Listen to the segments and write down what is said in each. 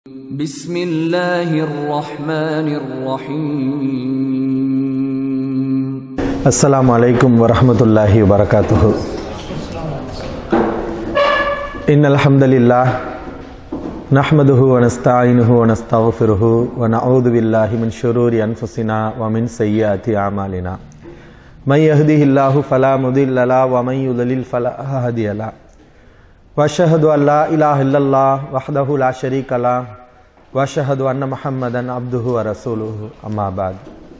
بسم الله الرحمن الرحيم السلام عليكم ورحمة الله وبركاته إن الحمد لله نحمده ونستعينه ونستغفره ونعوذ بالله من شرور أنفسنا ومن سيئات أعمالنا من يهده الله فلا مضل له ومن يضلل فلا هادي له واشهد ان لا اله الا الله وحده لا شريك له واشهد ان محمدا عبده ورسوله اما بعد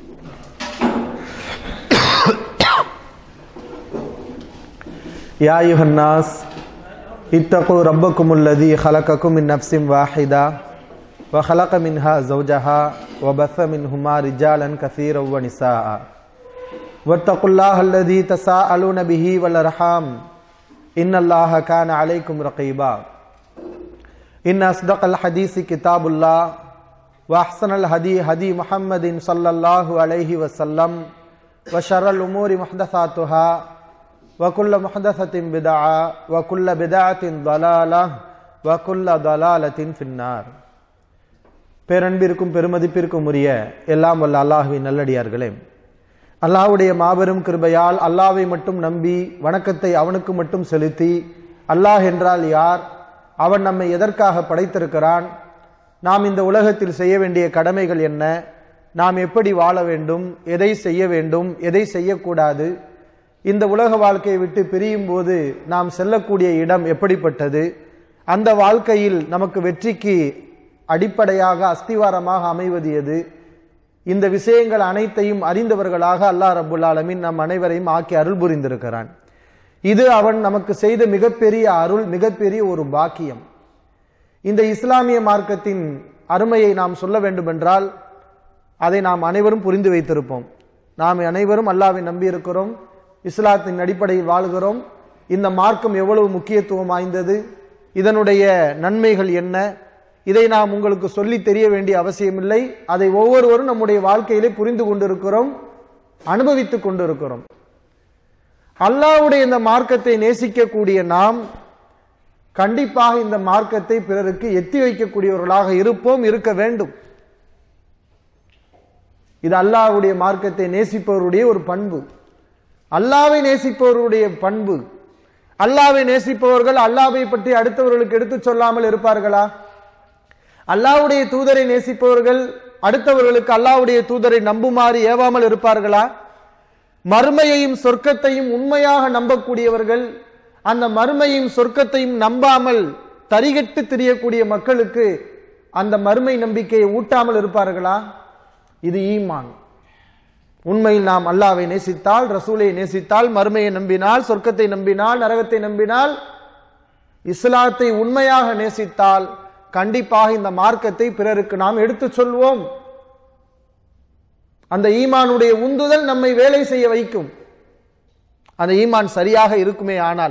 يا ايها الناس اتقوا ربكم الذي خلقكم من نفس واحده وخلق منها زوجها وبث منهما رجالا كثيرا ونساء واتقوا الله الذي تساءلون به والارحام إن الله كان عليكم رقيبا إن أصدق الحديث كتاب الله وأحسن الهدي هدي محمد صلى الله عليه وسلم وشر الأمور محدثاتها وكل محدثة بدعة وكل بدعة ضلالة وكل ضلالة في النار பேரன்பிற்கும் பெருமதிப்பிற்கும் உரிய எல்லாம் வல்ல அல்லாஹுவின் நல்லடியார்களே அல்லாஹ்வுடைய மாபெரும் கிருபையால் அல்லாவை மட்டும் நம்பி வணக்கத்தை அவனுக்கு மட்டும் செலுத்தி அல்லாஹ் என்றால் யார் அவன் நம்மை எதற்காக படைத்திருக்கிறான் நாம் இந்த உலகத்தில் செய்ய வேண்டிய கடமைகள் என்ன நாம் எப்படி வாழ வேண்டும் எதை செய்ய வேண்டும் எதை செய்யக்கூடாது இந்த உலக வாழ்க்கையை விட்டு பிரியும் போது நாம் செல்லக்கூடிய இடம் எப்படிப்பட்டது அந்த வாழ்க்கையில் நமக்கு வெற்றிக்கு அடிப்படையாக அஸ்திவாரமாக அமைவது எது இந்த விஷயங்கள் அனைத்தையும் அறிந்தவர்களாக அல்லாஹ் ரபுல் ஆலமின் நம் அனைவரையும் ஆக்கி அருள் புரிந்திருக்கிறான் இது அவன் நமக்கு செய்த மிகப்பெரிய அருள் மிகப்பெரிய ஒரு பாக்கியம் இந்த இஸ்லாமிய மார்க்கத்தின் அருமையை நாம் சொல்ல வேண்டுமென்றால் அதை நாம் அனைவரும் புரிந்து வைத்திருப்போம் நாம் அனைவரும் அல்லாவை நம்பியிருக்கிறோம் இஸ்லாத்தின் அடிப்படையில் வாழ்கிறோம் இந்த மார்க்கம் எவ்வளவு முக்கியத்துவம் வாய்ந்தது இதனுடைய நன்மைகள் என்ன இதை நாம் உங்களுக்கு சொல்லி தெரிய வேண்டிய அவசியமில்லை அதை ஒவ்வொருவரும் நம்முடைய வாழ்க்கையிலே புரிந்து கொண்டிருக்கிறோம் அனுபவித்துக் கொண்டிருக்கிறோம் அல்லாவுடைய இந்த மார்க்கத்தை நேசிக்கக்கூடிய நாம் கண்டிப்பாக இந்த மார்க்கத்தை பிறருக்கு எத்தி வைக்கக்கூடியவர்களாக இருப்போம் இருக்க வேண்டும் இது அல்லாஹ்வுடைய மார்க்கத்தை நேசிப்பவருடைய ஒரு பண்பு அல்லாவை நேசிப்பவருடைய பண்பு அல்லாவை நேசிப்பவர்கள் அல்லாவை பற்றி அடுத்தவர்களுக்கு எடுத்துச் சொல்லாமல் இருப்பார்களா அல்லாவுடைய தூதரை நேசிப்பவர்கள் அடுத்தவர்களுக்கு அல்லாவுடைய தூதரை நம்புமாறு ஏவாமல் இருப்பார்களா மறுமையையும் சொர்க்கத்தையும் உண்மையாக நம்பக்கூடியவர்கள் அந்த மறுமையும் சொர்க்கத்தையும் நம்பாமல் தரிகட்டு தெரியக்கூடிய மக்களுக்கு அந்த மறுமை நம்பிக்கையை ஊட்டாமல் இருப்பார்களா இது ஈமான் உண்மையில் நாம் அல்லாவை நேசித்தால் ரசூலை நேசித்தால் மறுமையை நம்பினால் சொர்க்கத்தை நம்பினால் நரகத்தை நம்பினால் இஸ்லாத்தை உண்மையாக நேசித்தால் கண்டிப்பாக இந்த மார்க்கத்தை பிறருக்கு நாம் எடுத்துச் சொல்வோம் அந்த ஈமானுடைய உந்துதல் நம்மை வேலை செய்ய வைக்கும் அந்த ஈமான் சரியாக இருக்குமே ஆனால்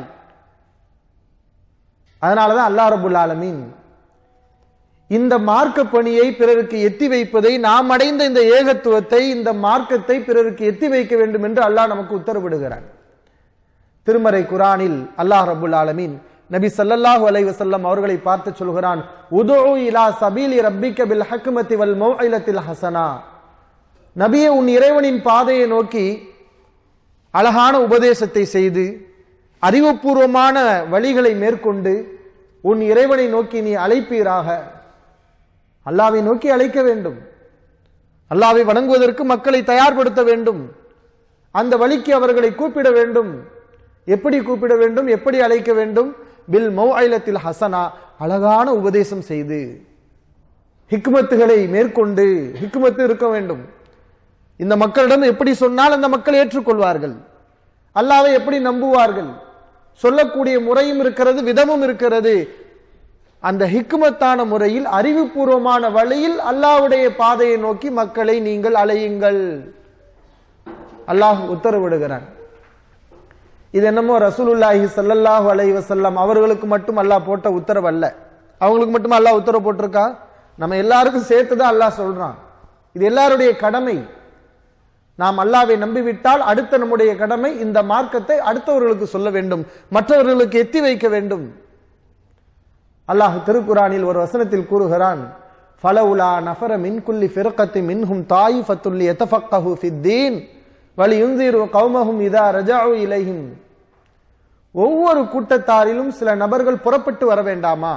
அதனாலதான் அல்லா ரபுல் ஆலமீன் இந்த மார்க்க பணியை பிறருக்கு எத்தி வைப்பதை நாம் அடைந்த இந்த ஏகத்துவத்தை இந்த மார்க்கத்தை பிறருக்கு எத்தி வைக்க வேண்டும் என்று அல்லாஹ் நமக்கு உத்தரவிடுகிறான் திருமறை குரானில் அல்லாஹ் ரபுல் ஆலமீன் நபி சல்லல்லாஹு அலைஹி வஸல்லம் அவர்களை பார்த்து சொல்கிறான் உது இலா சபீலி ரப்பிக்க பில் ஹக்மதி வல் மௌஇலத்தில் ஹசனா நபியே உன் இறைவனின் பாதையை நோக்கி அழகான உபதேசத்தை செய்து அறிவுபூர்வமான வழிகளை மேற்கொண்டு உன் இறைவனை நோக்கி நீ அழைப்பீராக அல்லாவை நோக்கி அழைக்க வேண்டும் அல்லாவை வணங்குவதற்கு மக்களை தயார்படுத்த வேண்டும் அந்த வழிக்கு அவர்களை கூப்பிட வேண்டும் எப்படி கூப்பிட வேண்டும் எப்படி அழைக்க வேண்டும் பில் மௌஐலத்தில் ஹசனா அழகான உபதேசம் செய்து ஹிக்மத்துகளை மேற்கொண்டு ஹிக்மத்து இருக்க வேண்டும் இந்த மக்களிடம் எப்படி சொன்னால் அந்த மக்கள் ஏற்றுக்கொள்வார்கள் அல்லாவை எப்படி நம்புவார்கள் சொல்லக்கூடிய முறையும் இருக்கிறது விதமும் இருக்கிறது அந்த ஹிக்மத்தான முறையில் அறிவுபூர்வமான வழியில் அல்லாவுடைய பாதையை நோக்கி மக்களை நீங்கள் அலையுங்கள் அல்லாஹ் உத்தரவிடுகிறான் இது என்னமோ ரசூலுல்லாஹி சல்லல்லாஹு அலை வசல்லம் அவர்களுக்கு மட்டும் அல்லாஹ் போட்ட உத்தரவு அல்ல அவங்களுக்கு மட்டும் அல்லாஹ் உத்தரவு போட்டிருக்கா நம்ம எல்லாருக்கும் சேர்த்து தான் அல்லாஹ் சொல்றான் இது எல்லாருடைய கடமை நாம் அல்லாவை நம்பிவிட்டால் அடுத்த நம்முடைய கடமை இந்த மார்க்கத்தை அடுத்தவர்களுக்கு சொல்ல வேண்டும் மற்றவர்களுக்கு எத்தி வைக்க வேண்டும் அல்லாஹ் திருக்குரானில் ஒரு வசனத்தில் கூறுகிறான் ஃபலவுலா நஃபர மின் குல்லி ஃபிர்கத்தி மின்ஹும் தாயி ஃபத்துல்லி எத்தஃபக்கஹு ஃபித்தீன் வலி யுந்திரு கௌமஹும் இதா ரஜாஉ இலைஹிம் ஒவ்வொரு கூட்டத்தாரிலும் சில நபர்கள் புறப்பட்டு வர வேண்டாமா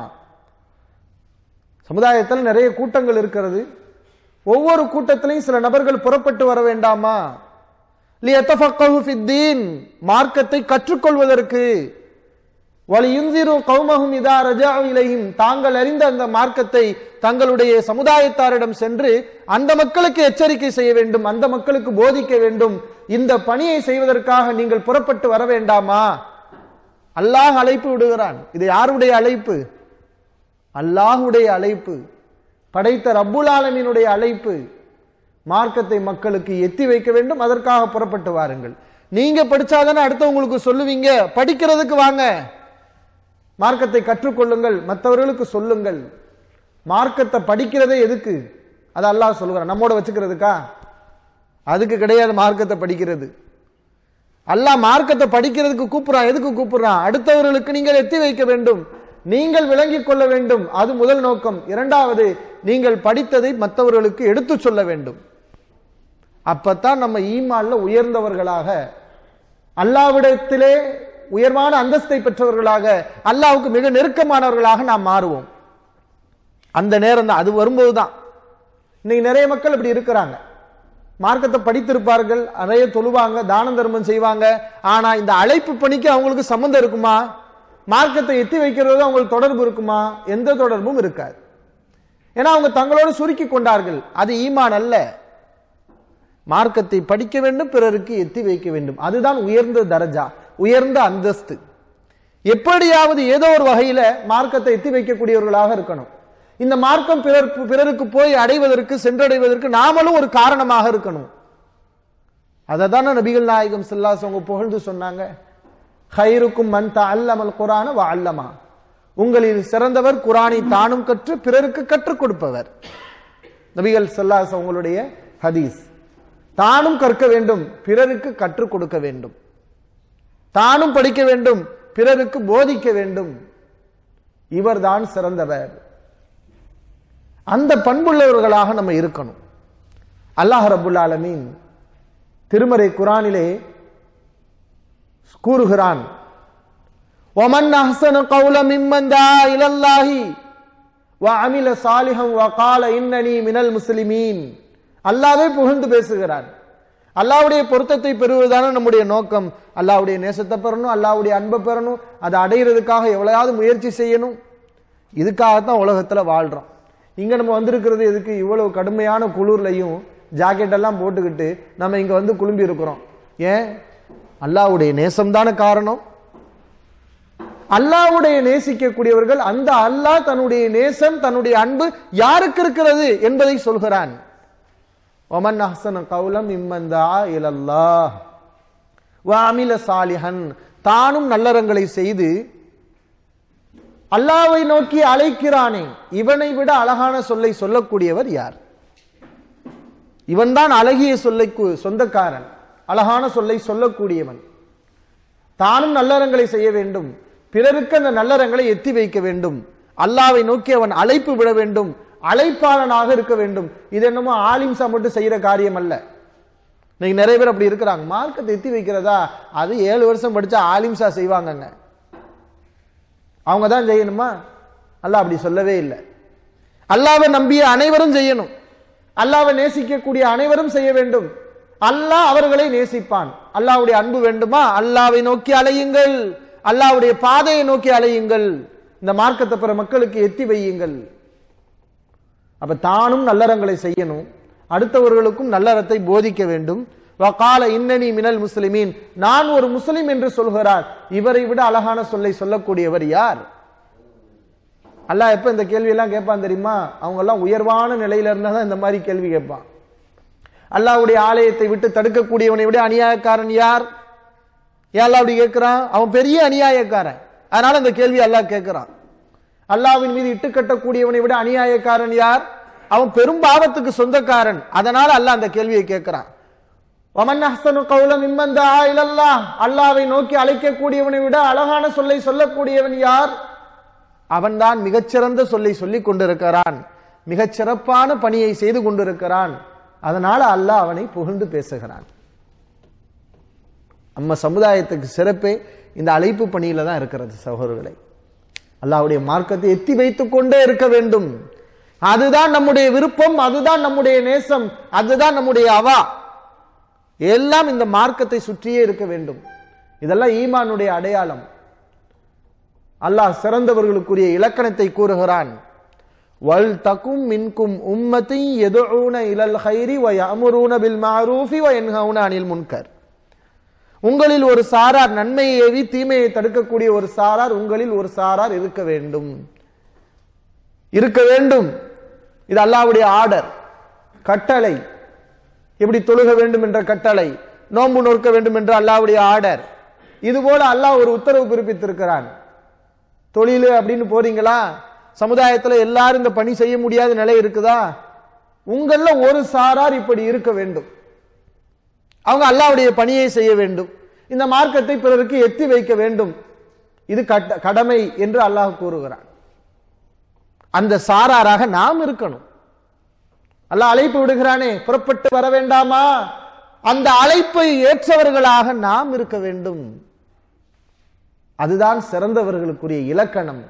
சமுதாயத்தில் நிறைய கூட்டங்கள் இருக்கிறது ஒவ்வொரு கூட்டத்திலையும் சில நபர்கள் புறப்பட்டு வர வேண்டாமா லியத்தஃபக்கஹு ஃபித்தீன் மார்க்கத்தை கற்றுக்கொள்வதற்கு வலியுந்திரு கௌமஹும் இதா ரஜாஉ இலைஹிம் தாங்கள் அறிந்த அந்த மார்க்கத்தை தங்களுடைய சமுதாயத்தாரிடம் சென்று அந்த மக்களுக்கு எச்சரிக்கை செய்ய வேண்டும் அந்த மக்களுக்கு போதிக்க வேண்டும் இந்த பணியை செய்வதற்காக நீங்கள் புறப்பட்டு வர வேண்டாமா அல்லாஹ் அழைப்பு விடுகிறான் இது யாருடைய அழைப்பு அல்லாஹுடைய அழைப்பு படைத்த ரப்புல் ஆலமீனுடைய அழைப்பு மார்க்கத்தை மக்களுக்கு எத்தி வைக்க வேண்டும் அதற்காக புறப்பட்டு வாருங்கள் நீங்க படிச்சாதானே அடுத்தவங்களுக்கு சொல்லுவீங்க படிக்கிறதுக்கு வாங்க மார்க்கத்தை கற்றுக்கொள்ளுங்கள் மற்றவர்களுக்கு சொல்லுங்கள் மார்க்கத்தை படிக்கிறதே எதுக்கு அது அல்லாஹ் சொல்லுகிறான் நம்மோட வச்சுக்கிறதுக்கா அதுக்கு கிடையாது மார்க்கத்தை படிக்கிறது அல்லாஹ் மார்க்கத்தை படிக்கிறதுக்கு கூப்பிடுறான் எதுக்கு கூப்பிடுறான் அடுத்தவர்களுக்கு நீங்கள் எத்தி வைக்க வேண்டும் நீங்கள் விளங்கிக் கொள்ள வேண்டும் அது முதல் நோக்கம் இரண்டாவது நீங்கள் படித்ததை மற்றவர்களுக்கு எடுத்து சொல்ல வேண்டும் அப்பத்தான் நம்ம ஈமான்ல உயர்ந்தவர்களாக அல்லாவிடத்திலே உயர்வான அந்தஸ்தை பெற்றவர்களாக அல்லாவுக்கு மிக நெருக்கமானவர்களாக நாம் மாறுவோம் அந்த நேரம் தான் அது வரும்போது தான் இன்னைக்கு நிறைய மக்கள் இப்படி இருக்கிறாங்க மார்க்கத்தை படித்திருப்பார்கள் நிறைய தொழுவாங்க தான தர்மம் செய்வாங்க ஆனா இந்த அழைப்பு பணிக்கு அவங்களுக்கு சம்மந்தம் இருக்குமா மார்க்கத்தை எத்தி வைக்கிறது அவங்களுக்கு தொடர்பு இருக்குமா எந்த தொடர்பும் இருக்காது ஏன்னா அவங்க தங்களோடு சுருக்கி கொண்டார்கள் அது ஈமான் அல்ல மார்க்கத்தை படிக்க வேண்டும் பிறருக்கு எத்தி வைக்க வேண்டும் அதுதான் உயர்ந்த தரஜா உயர்ந்த அந்தஸ்து எப்படியாவது ஏதோ ஒரு வகையில மார்க்கத்தை எத்தி வைக்கக்கூடியவர்களாக இருக்கணும் இந்த மார்க்கம் பிறர் பிறருக்கு போய் அடைவதற்கு சென்றடைவதற்கு நாமளும் ஒரு காரணமாக இருக்கணும் அதை தானே நபிகள் நாயகம் செல்லாஸ் அவங்க புகழ்ந்து சொன்னாங்க ஹைருக்கும் மன் அல்லமல் குரான வ அல்லமா உங்களில் சிறந்தவர் குரானை தானும் கற்று பிறருக்கு கற்றுக் கொடுப்பவர் நபிகள் செல்லாஸ் அவங்களுடைய ஹதீஸ் தானும் கற்க வேண்டும் பிறருக்கு கற்றுக் கொடுக்க வேண்டும் தானும் படிக்க வேண்டும் பிறருக்கு போதிக்க வேண்டும் இவர்தான் சிறந்தவர் அந்த பண்புள்ளவர்களாக நம்ம இருக்கணும் அல்லாஹ் ரபுல் ஆலமீன் திருமறை குரானிலே கூறுகிறான் ஒமன் அஹ்சனு கௌல மிம்மன் தா இலல்லாஹி வ அமில சாலிஹம் வ கால இன்னனி மினல் முஸ்லிமீன் அல்லாவே புகழ்ந்து பேசுகிறான் அல்லாவுடைய பொருத்தத்தை பெறுவதுதானே நம்முடைய நோக்கம் அல்லாவுடைய நேசத்தை பெறணும் அல்லாவுடைய அன்பை பெறணும் அதை அடையிறதுக்காக எவ்வளவாவது முயற்சி செய்யணும் இதுக்காகத்தான் உலகத்துல வாழ்றோம் இங்க நம்ம வந்திருக்கிறது எதுக்கு இவ்வளவு கடுமையான குளிர்லையும் ஜாக்கெட் எல்லாம் போட்டுக்கிட்டு நம்ம இங்க வந்து குழும்பி இருக்கிறோம் ஏன் அல்லாவுடைய நேசம் தானே காரணம் அல்லாவுடைய நேசிக்கக்கூடியவர்கள் அந்த அல்லாஹ் தன்னுடைய நேசம் தன்னுடைய அன்பு யாருக்கு இருக்கிறது என்பதை சொல்கிறான் ஒமன் அஹ்சன கௌலம் இம்மந்தா இலல்லாஹ் வாமில சாலிஹன் தானும் நல்லறங்களை செய்து அல்லாவை நோக்கி அழைக்கிறானே இவனை விட அழகான சொல்லை சொல்லக்கூடியவர் யார் இவன்தான் அழகிய சொல்லை சொந்தக்காரன் அழகான சொல்லை சொல்லக்கூடியவன் தானும் நல்லறங்களை செய்ய வேண்டும் பிறருக்கு அந்த நல்லறங்களை எத்தி வைக்க வேண்டும் அல்லாவை நோக்கி அவன் அழைப்பு விட வேண்டும் அழைப்பாளனாக இருக்க வேண்டும் இது என்னமோ ஆலிம்சா மட்டும் செய்யற காரியம் அல்ல இன்னைக்கு நிறைய பேர் அப்படி இருக்கிறாங்க மார்க்கத்தை எத்தி வைக்கிறதா அது ஏழு வருஷம் படிச்சா ஆலிம்சா செய்வாங்கங்க அவங்க தான் செய்யணுமா அல்லாஹ் அப்படி சொல்லவே இல்லை அல்லாவை நம்பிய அனைவரும் செய்யணும் அல்லாவை நேசிக்கக்கூடிய அனைவரும் செய்ய வேண்டும் அல்லாஹ் அவர்களை நேசிப்பான் அல்லாவுடைய அன்பு வேண்டுமா அல்லாவை நோக்கி அலையுங்கள் அல்லாவுடைய பாதையை நோக்கி அலையுங்கள் இந்த மார்க்கத்தை பிற மக்களுக்கு எத்தி வையுங்கள் அப்ப தானும் நல்லறங்களை செய்யணும் அடுத்தவர்களுக்கும் நல்லறத்தை போதிக்க வேண்டும் வகால இன்னனி மினல் முஸ்லிமீன் நான் ஒரு முஸ்லிம் என்று சொல்கிறார் இவரை விட அழகான சொல்லை சொல்லக்கூடியவர் யார் அல்லாஹ் எப்ப இந்த கேள்வி எல்லாம் கேட்பான் தெரியுமா அவங்க எல்லாம் உயர்வான நிலையில இருந்தா தான் இந்த மாதிரி கேள்வி கேட்பான் அல்லாஹ்வுடைய ஆலயத்தை விட்டு தடுக்கக்கூடியவனை விட அநியாயக்காரன் யார் ஏன் அல்லாஹ் அப்படி கேட்கிறான் அவன் பெரிய அநியாயக்காரன் அதனால அந்த கேள்வி அல்லாஹ் கேட்கிறான் அல்லாவின் மீது இட்டு கட்டக்கூடியவனை விட அநியாயக்காரன் யார் அவன் பெரும் பாவத்துக்கு சொந்தக்காரன் அதனால அல்லாஹ் அந்த கேள்வியை கேட்கிறான் ஒமன் அஹ்சனு கௌலம் இம்மன் தஆ இலல்லாஹ் அல்லாவை நோக்கி அழைக்கக்கூடியவனை விட அழகான சொல்லை சொல்லக்கூடியவன் யார் அவன்தான் மிகச்சிறந்த சொல்லை சொல்லிக் கொண்டிருக்கிறான் மிகச் சிறப்பான பணியை செய்து கொண்டிருக்கிறான் அதனால அல்லாஹ் அவனை புகழ்ந்து பேசுகிறான் நம்ம சமுதாயத்துக்கு சிறப்பே இந்த அழைப்பு பணியில தான் இருக்கிறது சகோதரர்களை அல்லாஹ்வுடைய மார்க்கத்தை எத்தி வைத்துக் கொண்டே இருக்க வேண்டும் அதுதான் நம்முடைய விருப்பம் அதுதான் நம்முடைய நேசம் அதுதான் நம்முடைய அவா எல்லாம் இந்த மார்க்கத்தை சுற்றியே இருக்க வேண்டும் இதெல்லாம் ஈமானுடைய அடையாளம் அல்லாஹ் சிறந்தவர்களுக்குரிய இலக்கணத்தை கூறுகிறான் வல் தகும் மின்கும் உம்மத்தி எதுஊன இலல் ஹைரி வ யஅமுரூன பில் மஅரூஃபி வ யன்ஹவுன அனில் முன்கர் உங்களில் ஒரு சாரார் நன்மையை ஏவி தீமையை தடுக்கக்கூடிய ஒரு சாரார் உங்களில் ஒரு சாரார் இருக்க வேண்டும் இருக்க வேண்டும் இது அல்லாஹ்வுடைய ஆர்டர் கட்டளை எப்படி தொழுக வேண்டும் என்ற கட்டளை நோன்பு நோக்க வேண்டும் என்ற அல்லாஹ்வுடைய ஆர்டர் இது போல அல்லாஹ் ஒரு உத்தரவு பிறப்பித்திருக்கிறான் தொழில் அப்படின்னு போறீங்களா சமுதாயத்துல எல்லாரும் இந்த பணி செய்ய முடியாத நிலை இருக்குதா உங்கள ஒரு சாரார் இப்படி இருக்க வேண்டும் அவங்க அல்லாஹ்வுடைய பணியை செய்ய வேண்டும் இந்த மார்க்கத்தை பிறருக்கு எத்தி வைக்க வேண்டும் இது கட்ட- கடமை என்று அல்லாஹ் கூறுகிறான் அந்த சாராராக நாம் இருக்கணும் அல்லாஹ் அழைப்பு விடுகிறானே புறப்பட்டு வர வேண்டாமா அந்த அழைப்பை ஏற்றவர்களாக நாம் இருக்க வேண்டும் அதுதான் சிறந்தவர்களுக்குரிய இலக்கணம்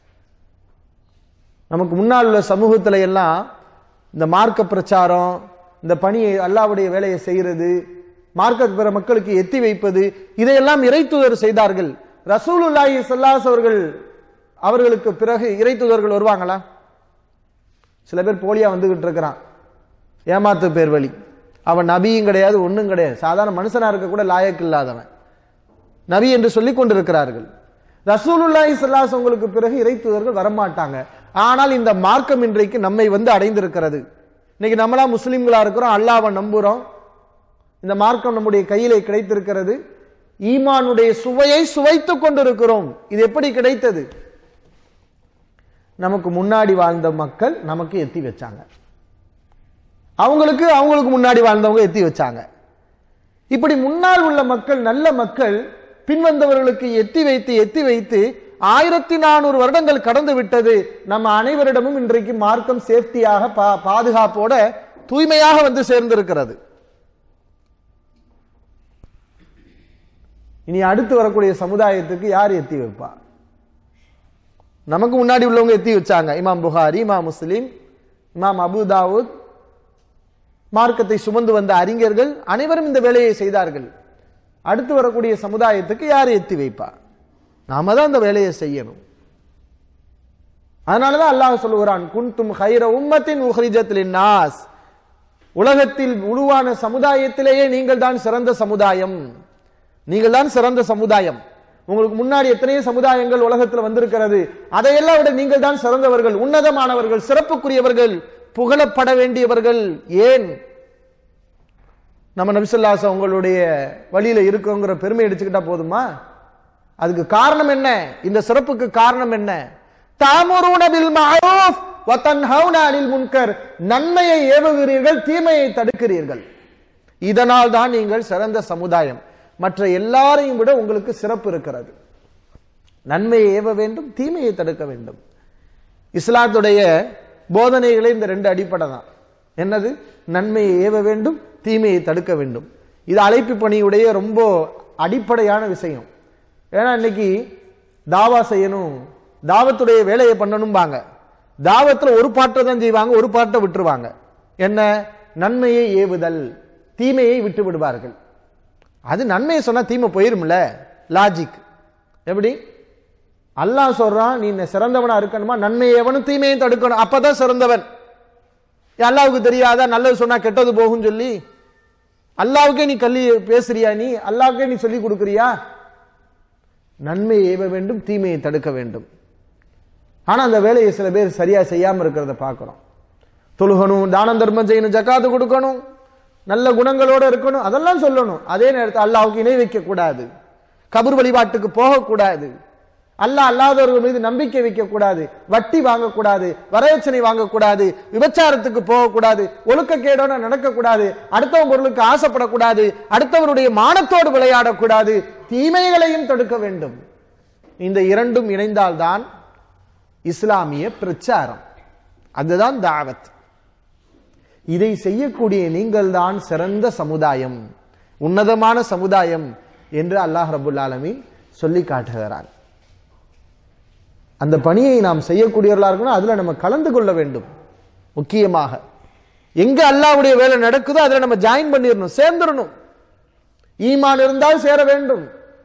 நமக்கு முன்னால் உள்ள சமூகத்துல எல்லாம் இந்த மார்க்க பிரச்சாரம் இந்த பணியை அல்லாவுடைய வேலையை செய்யறது மார்க்க பிற மக்களுக்கு எத்தி வைப்பது இதையெல்லாம் இறைத்துதர் செய்தார்கள் ரசூலுல்லாஹி ஸல்லல்லாஹு அவர்கள் அவர்களுக்கு பிறகு இறைத்துதர்கள் வருவாங்களா சில பேர் போலியா வந்துகிட்டு இருக்கிறான் ஏமாத்து பேர் வழி அவன் நபியும் கிடையாது ஒண்ணும் கிடையாது சாதாரண மனுஷனா இருக்க கூட லாயக்கு இல்லாதவன் நபி என்று சொல்லிக் கொண்டிருக்கிறார்கள் ரசூலுல்லாஹி ஸல்லல்லாஹு உங்களுக்கு பிறகு இறைத்துதர்கள் வரமாட்டாங்க ஆனால் இந்த மார்க்கம் இன்றைக்கு நம்மை வந்து அடைந்திருக்கிறது இன்னைக்கு நம்மளா முஸ்லிம்களா இருக்கிறோம் அல்லாஹ்வை நம்புறோம் இந்த மார்க்கம் நம்முடைய கையிலே கிடைத்திருக்கிறது ஈமானுடைய சுவையை சுவைத்துக் கொண்டிருக்கிறோம் இது எப்படி கிடைத்தது நமக்கு முன்னாடி வாழ்ந்த மக்கள் நமக்கு எத்தி வச்சாங்க அவங்களுக்கு அவங்களுக்கு முன்னாடி வாழ்ந்தவங்க எத்தி வச்சாங்க இப்படி முன்னால் உள்ள மக்கள் நல்ல மக்கள் பின்வந்தவர்களுக்கு எத்தி வைத்து எத்தி வைத்து ஆயிரத்தி நானூறு வருடங்கள் கடந்து விட்டது நம்ம அனைவரிடமும் இன்றைக்கு மார்க்கம் சேஃப்டியாக பா- பாதுகாப்போட தூய்மையாக வந்து சேர்ந்திருக்கிறது இனி அடுத்து வரக்கூடிய சமுதாயத்துக்கு யார் எத்தி வைப்பா நமக்கு முன்னாடி உள்ளவங்க எத்தி வச்சாங்க இமாம் புகாரி இமாம் முஸ்லிம் இமாம் அபு தாவூத் மார்க்கத்தை சுமந்து வந்த அறிஞர்கள் அனைவரும் இந்த வேலையை செய்தார்கள் அடுத்து வரக்கூடிய சமுதாயத்துக்கு யார் எத்தி வைப்பா நாம தான் இந்த வேலையை செய்யணும் அதனாலதான் அல்லாஹ் சொல்லுகிறான் குன்தும் ஹைர உம்மத்தின் உஹ்ரிஜத்தில் நாஸ் உலகத்தில் உருவான சமுதாயத்திலேயே நீங்கள் தான் சிறந்த சமுதாயம் நீங்கள் தான் சிறந்த சமுதாயம் உங்களுக்கு முன்னாடி எத்தனையோ சமுதாயங்கள் உலகத்தில் வந்திருக்கிறது அதையெல்லாம் விட நீங்கள் தான் சிறந்தவர்கள் உன்னதமானவர்கள் சிறப்புக்குரியவர்கள் புகழப்பட வேண்டியவர்கள் ஏன் நம்ம நபிசல்லாச உங்களுடைய வழியில இருக்கோங்கிற பெருமை அடிச்சுக்கிட்டா போதுமா அதுக்கு காரணம் என்ன இந்த சிறப்புக்கு காரணம் என்ன தாமுரூன பில் மஅரூஃப் வ தன்ஹவுன அனில் முன்கர் நன்மையை ஏவுகிறீர்கள் தீமையை தடுக்கிறீர்கள் இதனால் தான் நீங்கள் சிறந்த சமுதாயம் மற்ற எல்லாரையும் விட உங்களுக்கு சிறப்பு இருக்கிறது நன்மையை ஏவ வேண்டும் தீமையை தடுக்க வேண்டும் இஸ்லாத்துடைய போதனைகளே இந்த ரெண்டு அடிப்படை தான் என்னது நன்மையை ஏவ வேண்டும் தீமையை தடுக்க வேண்டும் இது அழைப்பு பணியுடைய ரொம்ப அடிப்படையான விஷயம் ஏன்னா இன்னைக்கு தாவா செய்யணும் தாவத்துடைய வேலையை பண்ணணும்பாங்க தாவத்துல ஒரு பாட்டை தான் செய்வாங்க ஒரு பாட்டை விட்டுருவாங்க என்ன நன்மையை ஏவுதல் தீமையை விட்டு விடுவார்கள் அது நன்மையை சொன்னா தீமை போயிரும்ல லாஜிக் எப்படி அல்லாஹ் சொல்றான் நீ என்ன சிறந்தவனா இருக்கணுமா நன்மையை எவனும் தீமையும் தடுக்கணும் அப்பதான் சிறந்தவன் ஏன் அல்லாவுக்கு தெரியாதா நல்லது சொன்னா கெட்டது போகும் சொல்லி அல்லாவுக்கே நீ கல்லி பேசுறியா நீ அல்லாவுக்கே நீ சொல்லி கொடுக்குறியா நன்மையை ஏவ வேண்டும் தீமையை தடுக்க வேண்டும் ஆனா அந்த வேலையை சில பேர் சரியா செய்யாம இருக்கிறத பார்க்கிறோம் தொழுகணும் தானம் தர்மம் செய்யணும் ஜக்காத்து கொடுக்கணும் நல்ல குணங்களோட இருக்கணும் அதெல்லாம் சொல்லணும் அதே நேரத்தில் அல்லாஹ்வுக்கு இணை வைக்க கூடாது கபர் வழிபாட்டுக்கு போகக்கூடாது அல்லாஹ் அல்லாதவர்கள் மீது நம்பிக்கை வைக்க கூடாது வட்டி வாங்கக்கூடாது வரதட்சணை வாங்கக்கூடாது விபச்சாரத்துக்கு போகக்கூடாது ஒழுக்கக்கேடோட நடக்கக்கூடாது அடுத்தவன் பொருளுக்கு ஆசைப்படக்கூடாது அடுத்தவருடைய மானத்தோடு விளையாடக்கூடாது தீமைகளையும் தடுக்க வேண்டும் இந்த இரண்டும் இணைந்தால்தான் இஸ்லாமிய பிரச்சாரம் அதுதான் தாவத் இதை செய்யக்கூடிய நீங்கள் தான் சிறந்த சமுதாயம் உன்னதமான சமுதாயம் என்று அல்லாஹ் ரபுல் ஆலமீன் சொல்லி காட்டுகிறான் அந்த பணியை நாம் செய்யக்கூடியவர்களா இருக்கணும் அதுல நம்ம கலந்து கொள்ள வேண்டும் முக்கியமாக எங்க அல்லாஹ்வுடைய வேலை நடக்குதோ அதுல நம்ம ஜாயின் பண்ணிடணும் சேர்ந்துடணும் ஈமான் இருந்தால் சேர வேண்டும்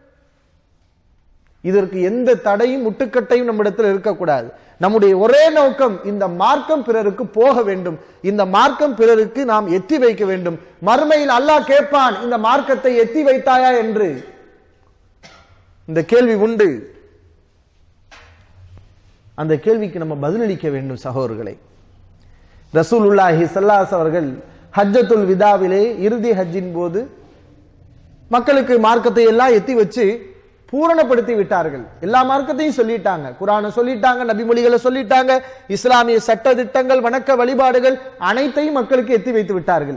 இதற்கு எந்த தடையும் முட்டுக்கட்டையும் நம்மிடத்தில் இருக்கக்கூடாது நம்முடைய ஒரே நோக்கம் இந்த மார்க்கம் பிறருக்கு போக வேண்டும் இந்த மார்க்கம் பிறருக்கு நாம் எத்தி வைக்க வேண்டும் மறுமையில் அல்லாஹ் கேட்பான் இந்த மார்க்கத்தை எத்தி வைத்தாயா என்று இந்த கேள்வி உண்டு அந்த கேள்விக்கு நம்ம பதிலளிக்க வேண்டும் சகோதரர்களை ரசூலுல்லாஹி ஸல்லல்லாஹு அவர்கள் ஹஜ்ஜத்துல் விதாவிலே இறுதி ஹஜ்ஜின் போது மக்களுக்கு மார்க்கத்தை எல்லாம் எத்தி வச்சு பூரணப்படுத்தி விட்டார்கள் எல்லா மார்க்கத்தையும் சொல்லிட்டாங்க குரானை சொல்லிட்டாங்க நபிமொழிகளை சொல்லிட்டாங்க இஸ்லாமிய சட்ட திட்டங்கள் வணக்க வழிபாடுகள் அனைத்தையும் மக்களுக்கு எத்தி வைத்து விட்டார்கள்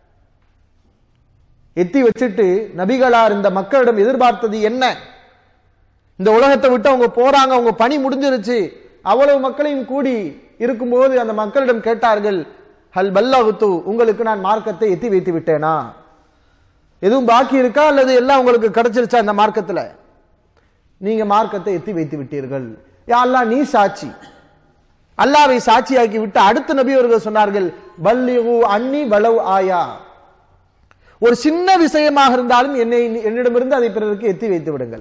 எத்தி வச்சுட்டு நபிகளார் இந்த மக்களிடம் எதிர்பார்த்தது என்ன இந்த உலகத்தை விட்டு அவங்க போறாங்க அவங்க பணி முடிஞ்சிருச்சு அவ்வளவு மக்களையும் கூடி இருக்கும்போது அந்த மக்களிடம் கேட்டார்கள் ஹல் பல்லாகுத்து உங்களுக்கு நான் மார்க்கத்தை எத்தி வைத்து விட்டேனா எதுவும் பாக்கி இருக்கா அல்லது எல்லாம் உங்களுக்கு கிடைச்சிருச்சா இந்த மார்க்கத்துல நீங்க மார்க்கத்தை எத்தி வைத்து விட்டீர்கள் யா அல்லாஹ் நீ சாட்சி அல்லாவை சாட்சியாக்கி விட்டு அடுத்த நபி அவர்கள் சொன்னார்கள் பல்லிகு அன்னி வலவ் ஆயா ஒரு சின்ன விஷயமாக இருந்தாலும் என்னை என்னிடமிருந்து அதை பிறருக்கு எத்தி வைத்து விடுங்கள்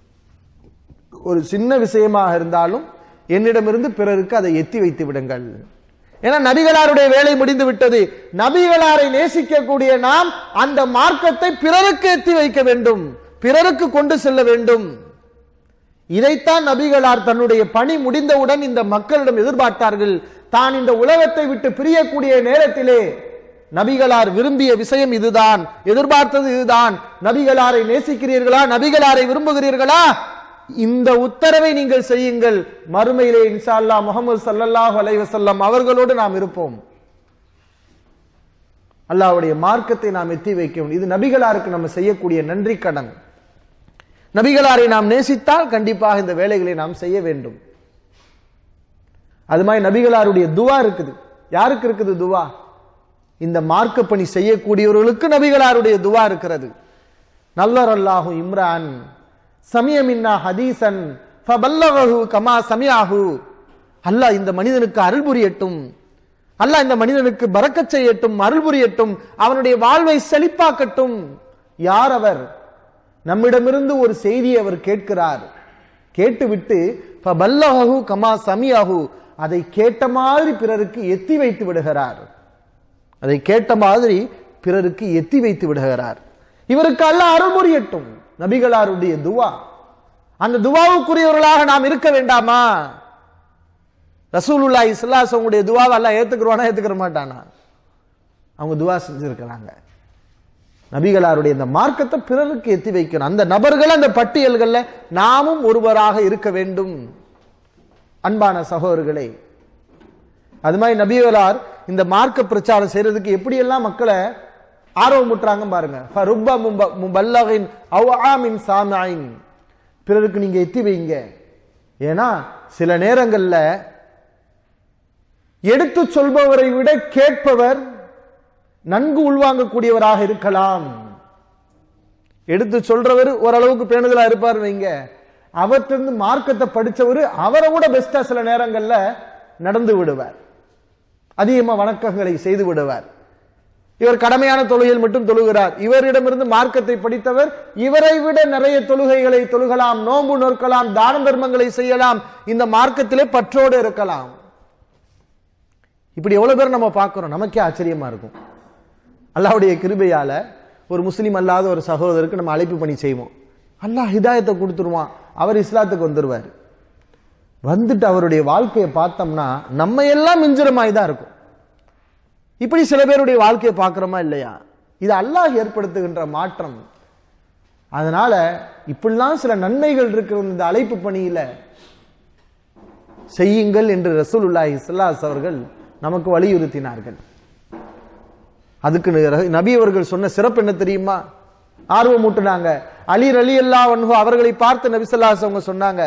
ஒரு சின்ன விஷயமாக இருந்தாலும் என்னிடமிருந்து பிறருக்கு அதை எத்தி வைத்து விடுங்கள் ஏன்னா நபிகளாருடைய வேலை முடிந்து விட்டது நபிகளாரை நேசிக்கக்கூடிய நாம் அந்த மார்க்கத்தை பிறருக்கு எத்தி வைக்க வேண்டும் பிறருக்கு கொண்டு செல்ல வேண்டும் இதைத்தான் நபிகளார் தன்னுடைய பணி முடிந்தவுடன் இந்த மக்களிடம் எதிர்பார்த்தார்கள் தான் இந்த உலகத்தை விட்டு பிரியக்கூடிய நேரத்திலே நபிகளார் விரும்பிய விஷயம் இதுதான் எதிர்பார்த்தது இதுதான் நபிகளாரை நேசிக்கிறீர்களா நபிகளாரை விரும்புகிறீர்களா இந்த உத்தரவை நீங்கள் செய்யுங்கள் மறுமையிலே இன்ஷா அல்லாஹ் முகமது சல்லல்லாஹு அலைஹி வஸல்லம் அவர்களோடு நாம் இருப்போம் அல்லாஹ்வுடைய மார்க்கத்தை நாம் எத்தி வைக்கும் இது நபிகளாருக்கு நம்ம செய்யக்கூடிய நன்றி கடன் நபிகளாரை நாம் நேசித்தால் கண்டிப்பாக இந்த வேலைகளை நாம் செய்ய வேண்டும் அது மாதிரி நபிகளாருடைய துவா இருக்குது யாருக்கு இருக்குது துவா இந்த மார்க்க பணி செய்யக்கூடியவர்களுக்கு நபிகளாருடைய துவா இருக்கிறது நல்லர் அல்லாஹு இம்ரான் சமியமின்னா ஹதீசன் ஃபபல்லகஹு கமா சமியாஹு அல்லாஹ் இந்த மனிதனுக்கு அருள் புரியட்டும் அல்லாஹ் இந்த மனிதனுக்கு பறக்கச் செய்யட்டும் அருள் புரியட்டும் அவனுடைய வாழ்வை செழிப்பாக்கட்டும் யார் அவர் நம்மிடமிருந்து ஒரு செய்தியை அவர் கேட்கிறார் கேட்டுவிட்டு ஃபபல்லகஹு கமா சமியாஹு அதை கேட்ட மாதிரி பிறருக்கு எத்தி வைத்து விடுகிறார் அதை கேட்ட மாதிரி பிறருக்கு எத்தி வைத்து விடுகிறார் இவருக்கு அல்லாஹ் அருள் புரியட்டும் நபிகளாருடைய துவா அந்த துவாவுக்குரியவர்களாக நாம் இருக்க வேண்டாமா ரசூலுல்லாஹி ஸல்லல்லாஹு துவாவை எல்லாம் ஏத்துக்குருவானா ஏத்துக்கிற மாட்டானா அவங்க துவா செஞ்சிருக்கிறாங்க நபிகளாருடைய இந்த மார்க்கத்தை பிறருக்கு எத்தி வைக்கணும் அந்த நபர்கள் அந்த பட்டியல்கள்ல நாமும் ஒருவராக இருக்க வேண்டும் அன்பான சகோதரர்களே அது மாதிரி நபிகளார் இந்த மார்க்க பிரச்சாரம் செய்யறதுக்கு எப்படியெல்லாம் மக்களை ஆர்வமுட்டுறாங்க பாருங்க ஃபருப்ப மும்ப- முபல்லகின் அவ் ஆமின் சாமியின் பிறருக்கு நீங்க எத்தி வைங்க ஏன்னா சில நேரங்கள்ல எடுத்து சொல்பவரை விட கேட்பவர் நன்கு உள்வாங்கக்கூடியவராக இருக்கலாம் எடுத்து சொல்றவர் ஓரளவுக்கு பேணுதலா இருப்பார் வைங்க அவர்கிட்ட மார்க்கத்தை படிச்சவர் அவரை விட பெஸ்டா சில நேரங்கள்ல நடந்து விடுவார் அதிகமா வணக்கங்களை செய்து விடுவார் இவர் கடமையான தொழுகையில் மட்டும் தொழுகிறார் இவரிடமிருந்து மார்க்கத்தை படித்தவர் இவரை விட நிறைய தொழுகைகளை தொழுகலாம் நோன்பு நோக்கலாம் தான தர்மங்களை செய்யலாம் இந்த மார்க்கத்திலே பற்றோடு இருக்கலாம் இப்படி எவ்வளவு பேர் நம்ம பார்க்கிறோம் நமக்கே ஆச்சரியமா இருக்கும் அல்லாஹ்வுடைய கிருபையால ஒரு முஸ்லீம் அல்லாத ஒரு சகோதரருக்கு நம்ம அழைப்பு பண்ணி செய்வோம் அல்லாஹ் ஹிதாயத்தை கொடுத்துருவான் அவர் இஸ்லாத்துக்கு வந்துருவார் வந்துட்டு அவருடைய வாழ்க்கையை பார்த்தோம்னா நம்ம எல்லாம் மிஞ்சுற மாதிரி தான் இருக்கும் இப்படி சில பேருடைய வாழ்க்கையை பார்க்கிறோமா இல்லையா இது அல்லாஹ் ஏற்படுத்துகின்ற மாற்றம் அதனால இப்படிலாம் சில நன்மைகள் இருக்கிற இந்த அழைப்பு பணியில செய்யுங்கள் என்று ரசூலுல்லாஹி ஸல்லல்லாஹு அவர்கள் நமக்கு வலியுறுத்தினார்கள் அதுக்கு ந- நபி அவர்கள் சொன்ன சிறப்பு என்ன தெரியுமா ஆர்வம் ஊட்டுனாங்க அலி அலி அல்லா அவர்களை பார்த்து நபி ஸல்லல்லாஹு அவங்க சொன்னாங்க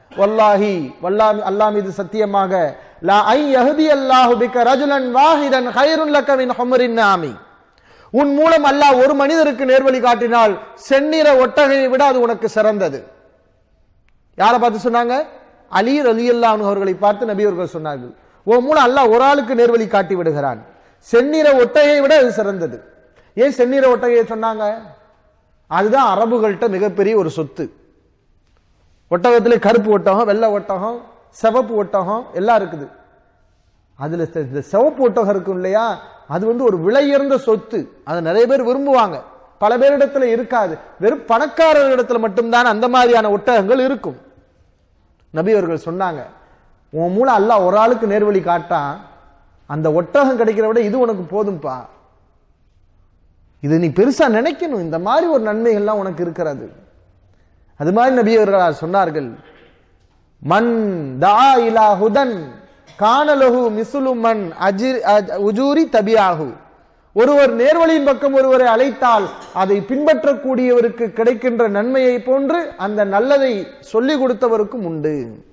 வல்லாஹி வல்லா அல்லாஹ் மீது சத்தியமாக லா ஐ யஹ்தி அல்லாஹு பிக ரஜுலன் வாஹிதன் ஹைருன் லக மின் ஹுமரின் நாமி உன் மூலம் அல்லாஹ் ஒரு மனிதருக்கு நேர்வழி காட்டினால் செந்நிற ஒட்டகையை விட அது உனக்கு சிறந்தது யாரை பார்த்து சொன்னாங்க அலி ரலியல்லாஹு அவர்களை பார்த்து நபி அவர்கள் சொன்னார்கள் உன் மூலம் அல்லாஹ் ஒரு ஆளுக்கு நேர்வழி காட்டி விடுகிறான் செந்நிற ஒட்டகையை விட அது சிறந்தது ஏன் செந்நிற ஒட்டகையை சொன்னாங்க அதுதான் அரபுகள்கிட்ட மிகப்பெரிய ஒரு சொத்து ஒட்டகத்துல கருப்பு ஒட்டகம் வெள்ளை ஒட்டகம் சிவப்பு ஒட்டகம் எல்லாம் இருக்குது அதுல இந்த- இந்த சிவப்பு ஒட்டகம் இருக்கும் இல்லையா அது வந்து ஒரு விலையுயர்ந்த சொத்து அதை நிறைய பேர் விரும்புவாங்க பல பேரிடத்துல இருக்காது வெறும் பணக்காரர் இடத்துல மட்டும்தான் அந்த மாதிரியான ஒட்டகங்கள் இருக்கும் நபி அவர்கள் சொன்னாங்க உன் மூலம் அல்லாஹ் ஒரு ஆளுக்கு நேர்வழி காட்டான் அந்த ஒட்டகம் கிடைக்கிறத விட இது உனக்கு போதும்பா இது நீ பெருசா நினைக்கணும் இந்த மாதிரி ஒரு நன்மைகள்லாம் உனக்கு இருக்கிறது அது மாதிரி நபி அவர்கள் சொன்னார்கள் மன் தா இலா ஹுதன் கானலஹு மிசுலு மன் அஜிர் அஜ்- உஜூரி தபியாகு ஒருவர் நேர்வழியின் பக்கம் ஒருவரை அழைத்தால் அதை பின்பற்றக்கூடியவருக்கு கிடைக்கின்ற நன்மையை போன்று அந்த நல்லதை சொல்லிக் கொடுத்தவருக்கும் உண்டு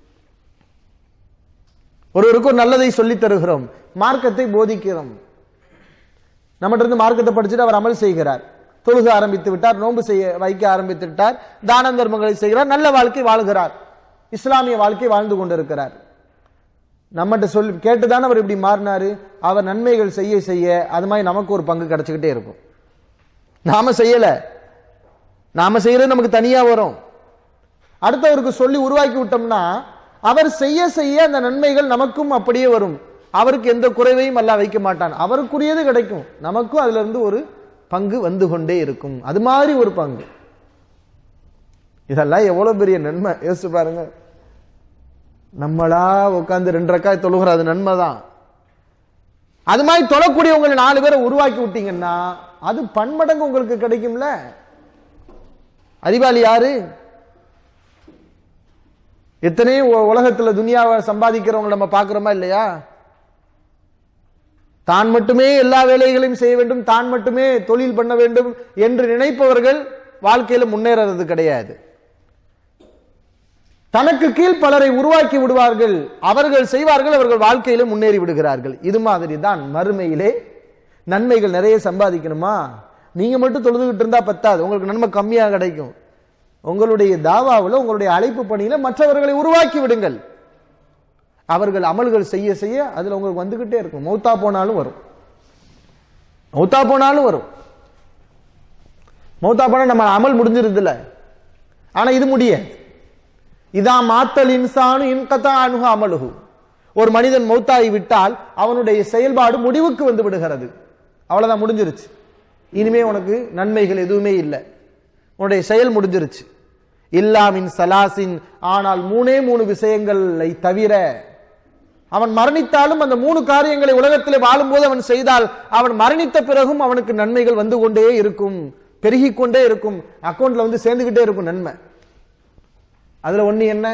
ஒருவருக்கு ஒரு நல்லதை சொல்லித் தருகிறோம் மார்க்கத்தை போதிக்கிறோம் நம்மகிட்ட இருந்து மார்க்கத்தை படிச்சுட்டு அவர் அமல் செய்கிறார் தொழுக ஆரம்பித்து விட்டார் நோன்பு செய்ய வைக்க ஆரம்பித்து விட்டார் தான தர்மங்களை செய்கிறார் நல்ல வாழ்க்கை வாழ்கிறார் இஸ்லாமிய வாழ்க்கை வாழ்ந்து கொண்டிருக்கிறார் நம்மகிட்ட சொல்லி கேட்டுதானே அவர் இப்படி மாறினாரு அவர் நன்மைகள் செய்ய செய்ய அது மாதிரி நமக்கு ஒரு பங்கு கிடைச்சுக்கிட்டே இருக்கும் நாம செய்யல நாம செய்யறது நமக்கு தனியா வரும் அடுத்தவருக்கு சொல்லி உருவாக்கி விட்டோம்னா அவர் செய்ய செய்ய அந்த நன்மைகள் நமக்கும் அப்படியே வரும் அவருக்கு எந்த குறைவையும் அல்ல வைக்க மாட்டான் அவருக்குரியது கிடைக்கும் நமக்கும் அதுல இருந்து ஒரு பங்கு வந்து கொண்டே இருக்கும் அது மாதிரி ஒரு பங்கு இதெல்லாம் எவ்வளவு பெரிய நன்மை யோசிச்சு பாருங்க நம்மளா உட்கார்ந்து ரெண்டு ரக்காய் தொழுகிற அது நன்மை தான் அது மாதிரி தொழக்கூடியவங்களை நாலு பேரை உருவாக்கி விட்டீங்கன்னா அது பன்மடங்கு உங்களுக்கு கிடைக்கும்ல அறிவாளி யாரு எத்தனையோ உ- உலகத்துல துனியாவை சம்பாதிக்கிறவங்க நம்ம பார்க்கிறோமா இல்லையா தான் மட்டுமே எல்லா வேலைகளையும் செய்ய வேண்டும் தான் மட்டுமே தொழில் பண்ண வேண்டும் என்று நினைப்பவர்கள் வாழ்க்கையில முன்னேறது கிடையாது தனக்கு கீழ் பலரை உருவாக்கி விடுவார்கள் அவர்கள் செய்வார்கள் அவர்கள் வாழ்க்கையில முன்னேறி விடுகிறார்கள் இது மாதிரி தான் மறுமையிலே நன்மைகள் நிறைய சம்பாதிக்கணுமா நீங்க மட்டும் தொழுதுகிட்டு இருந்தா பத்தாது உங்களுக்கு நன்மை கம்மியா கிடைக்கும் உங்களுடைய தாவாவில் உங்களுடைய அழைப்பு பணியில மற்றவர்களை உருவாக்கி விடுங்கள் அவர்கள் அமல்கள் செய்ய செய்ய அதுல உங்களுக்கு வந்துகிட்டே இருக்கும் மௌத்தா போனாலும் வரும் மௌத்தா போனாலும் வரும் மௌத்தா போனா நம்ம அமல் முடிஞ்சிருதுல ஆனா இது முடியாது இதா மாத்தல் இன்சானு இன்கதா அணுகு அமலுகு ஒரு மனிதன் மௌத்தாகி விட்டால் அவனுடைய செயல்பாடு முடிவுக்கு வந்து விடுகிறது அவ்வளவுதான் முடிஞ்சிருச்சு இனிமே உனக்கு நன்மைகள் எதுவுமே இல்லை உன்னுடைய செயல் முடிஞ்சிருச்சு இல்லாமின் சலாசின் ஆனால் மூணே மூணு விஷயங்களை தவிர அவன் மரணித்தாலும் அந்த மூணு காரியங்களை உலகத்திலே வாழும்போது அவன் செய்தால் அவன் மரணித்த பிறகும் அவனுக்கு நன்மைகள் வந்து கொண்டே இருக்கும் பெருகிக் கொண்டே இருக்கும் அக்கௌண்ட்ல வந்து சேர்ந்துகிட்டே இருக்கும் நன்மை அதுல ஒண்ணு என்ன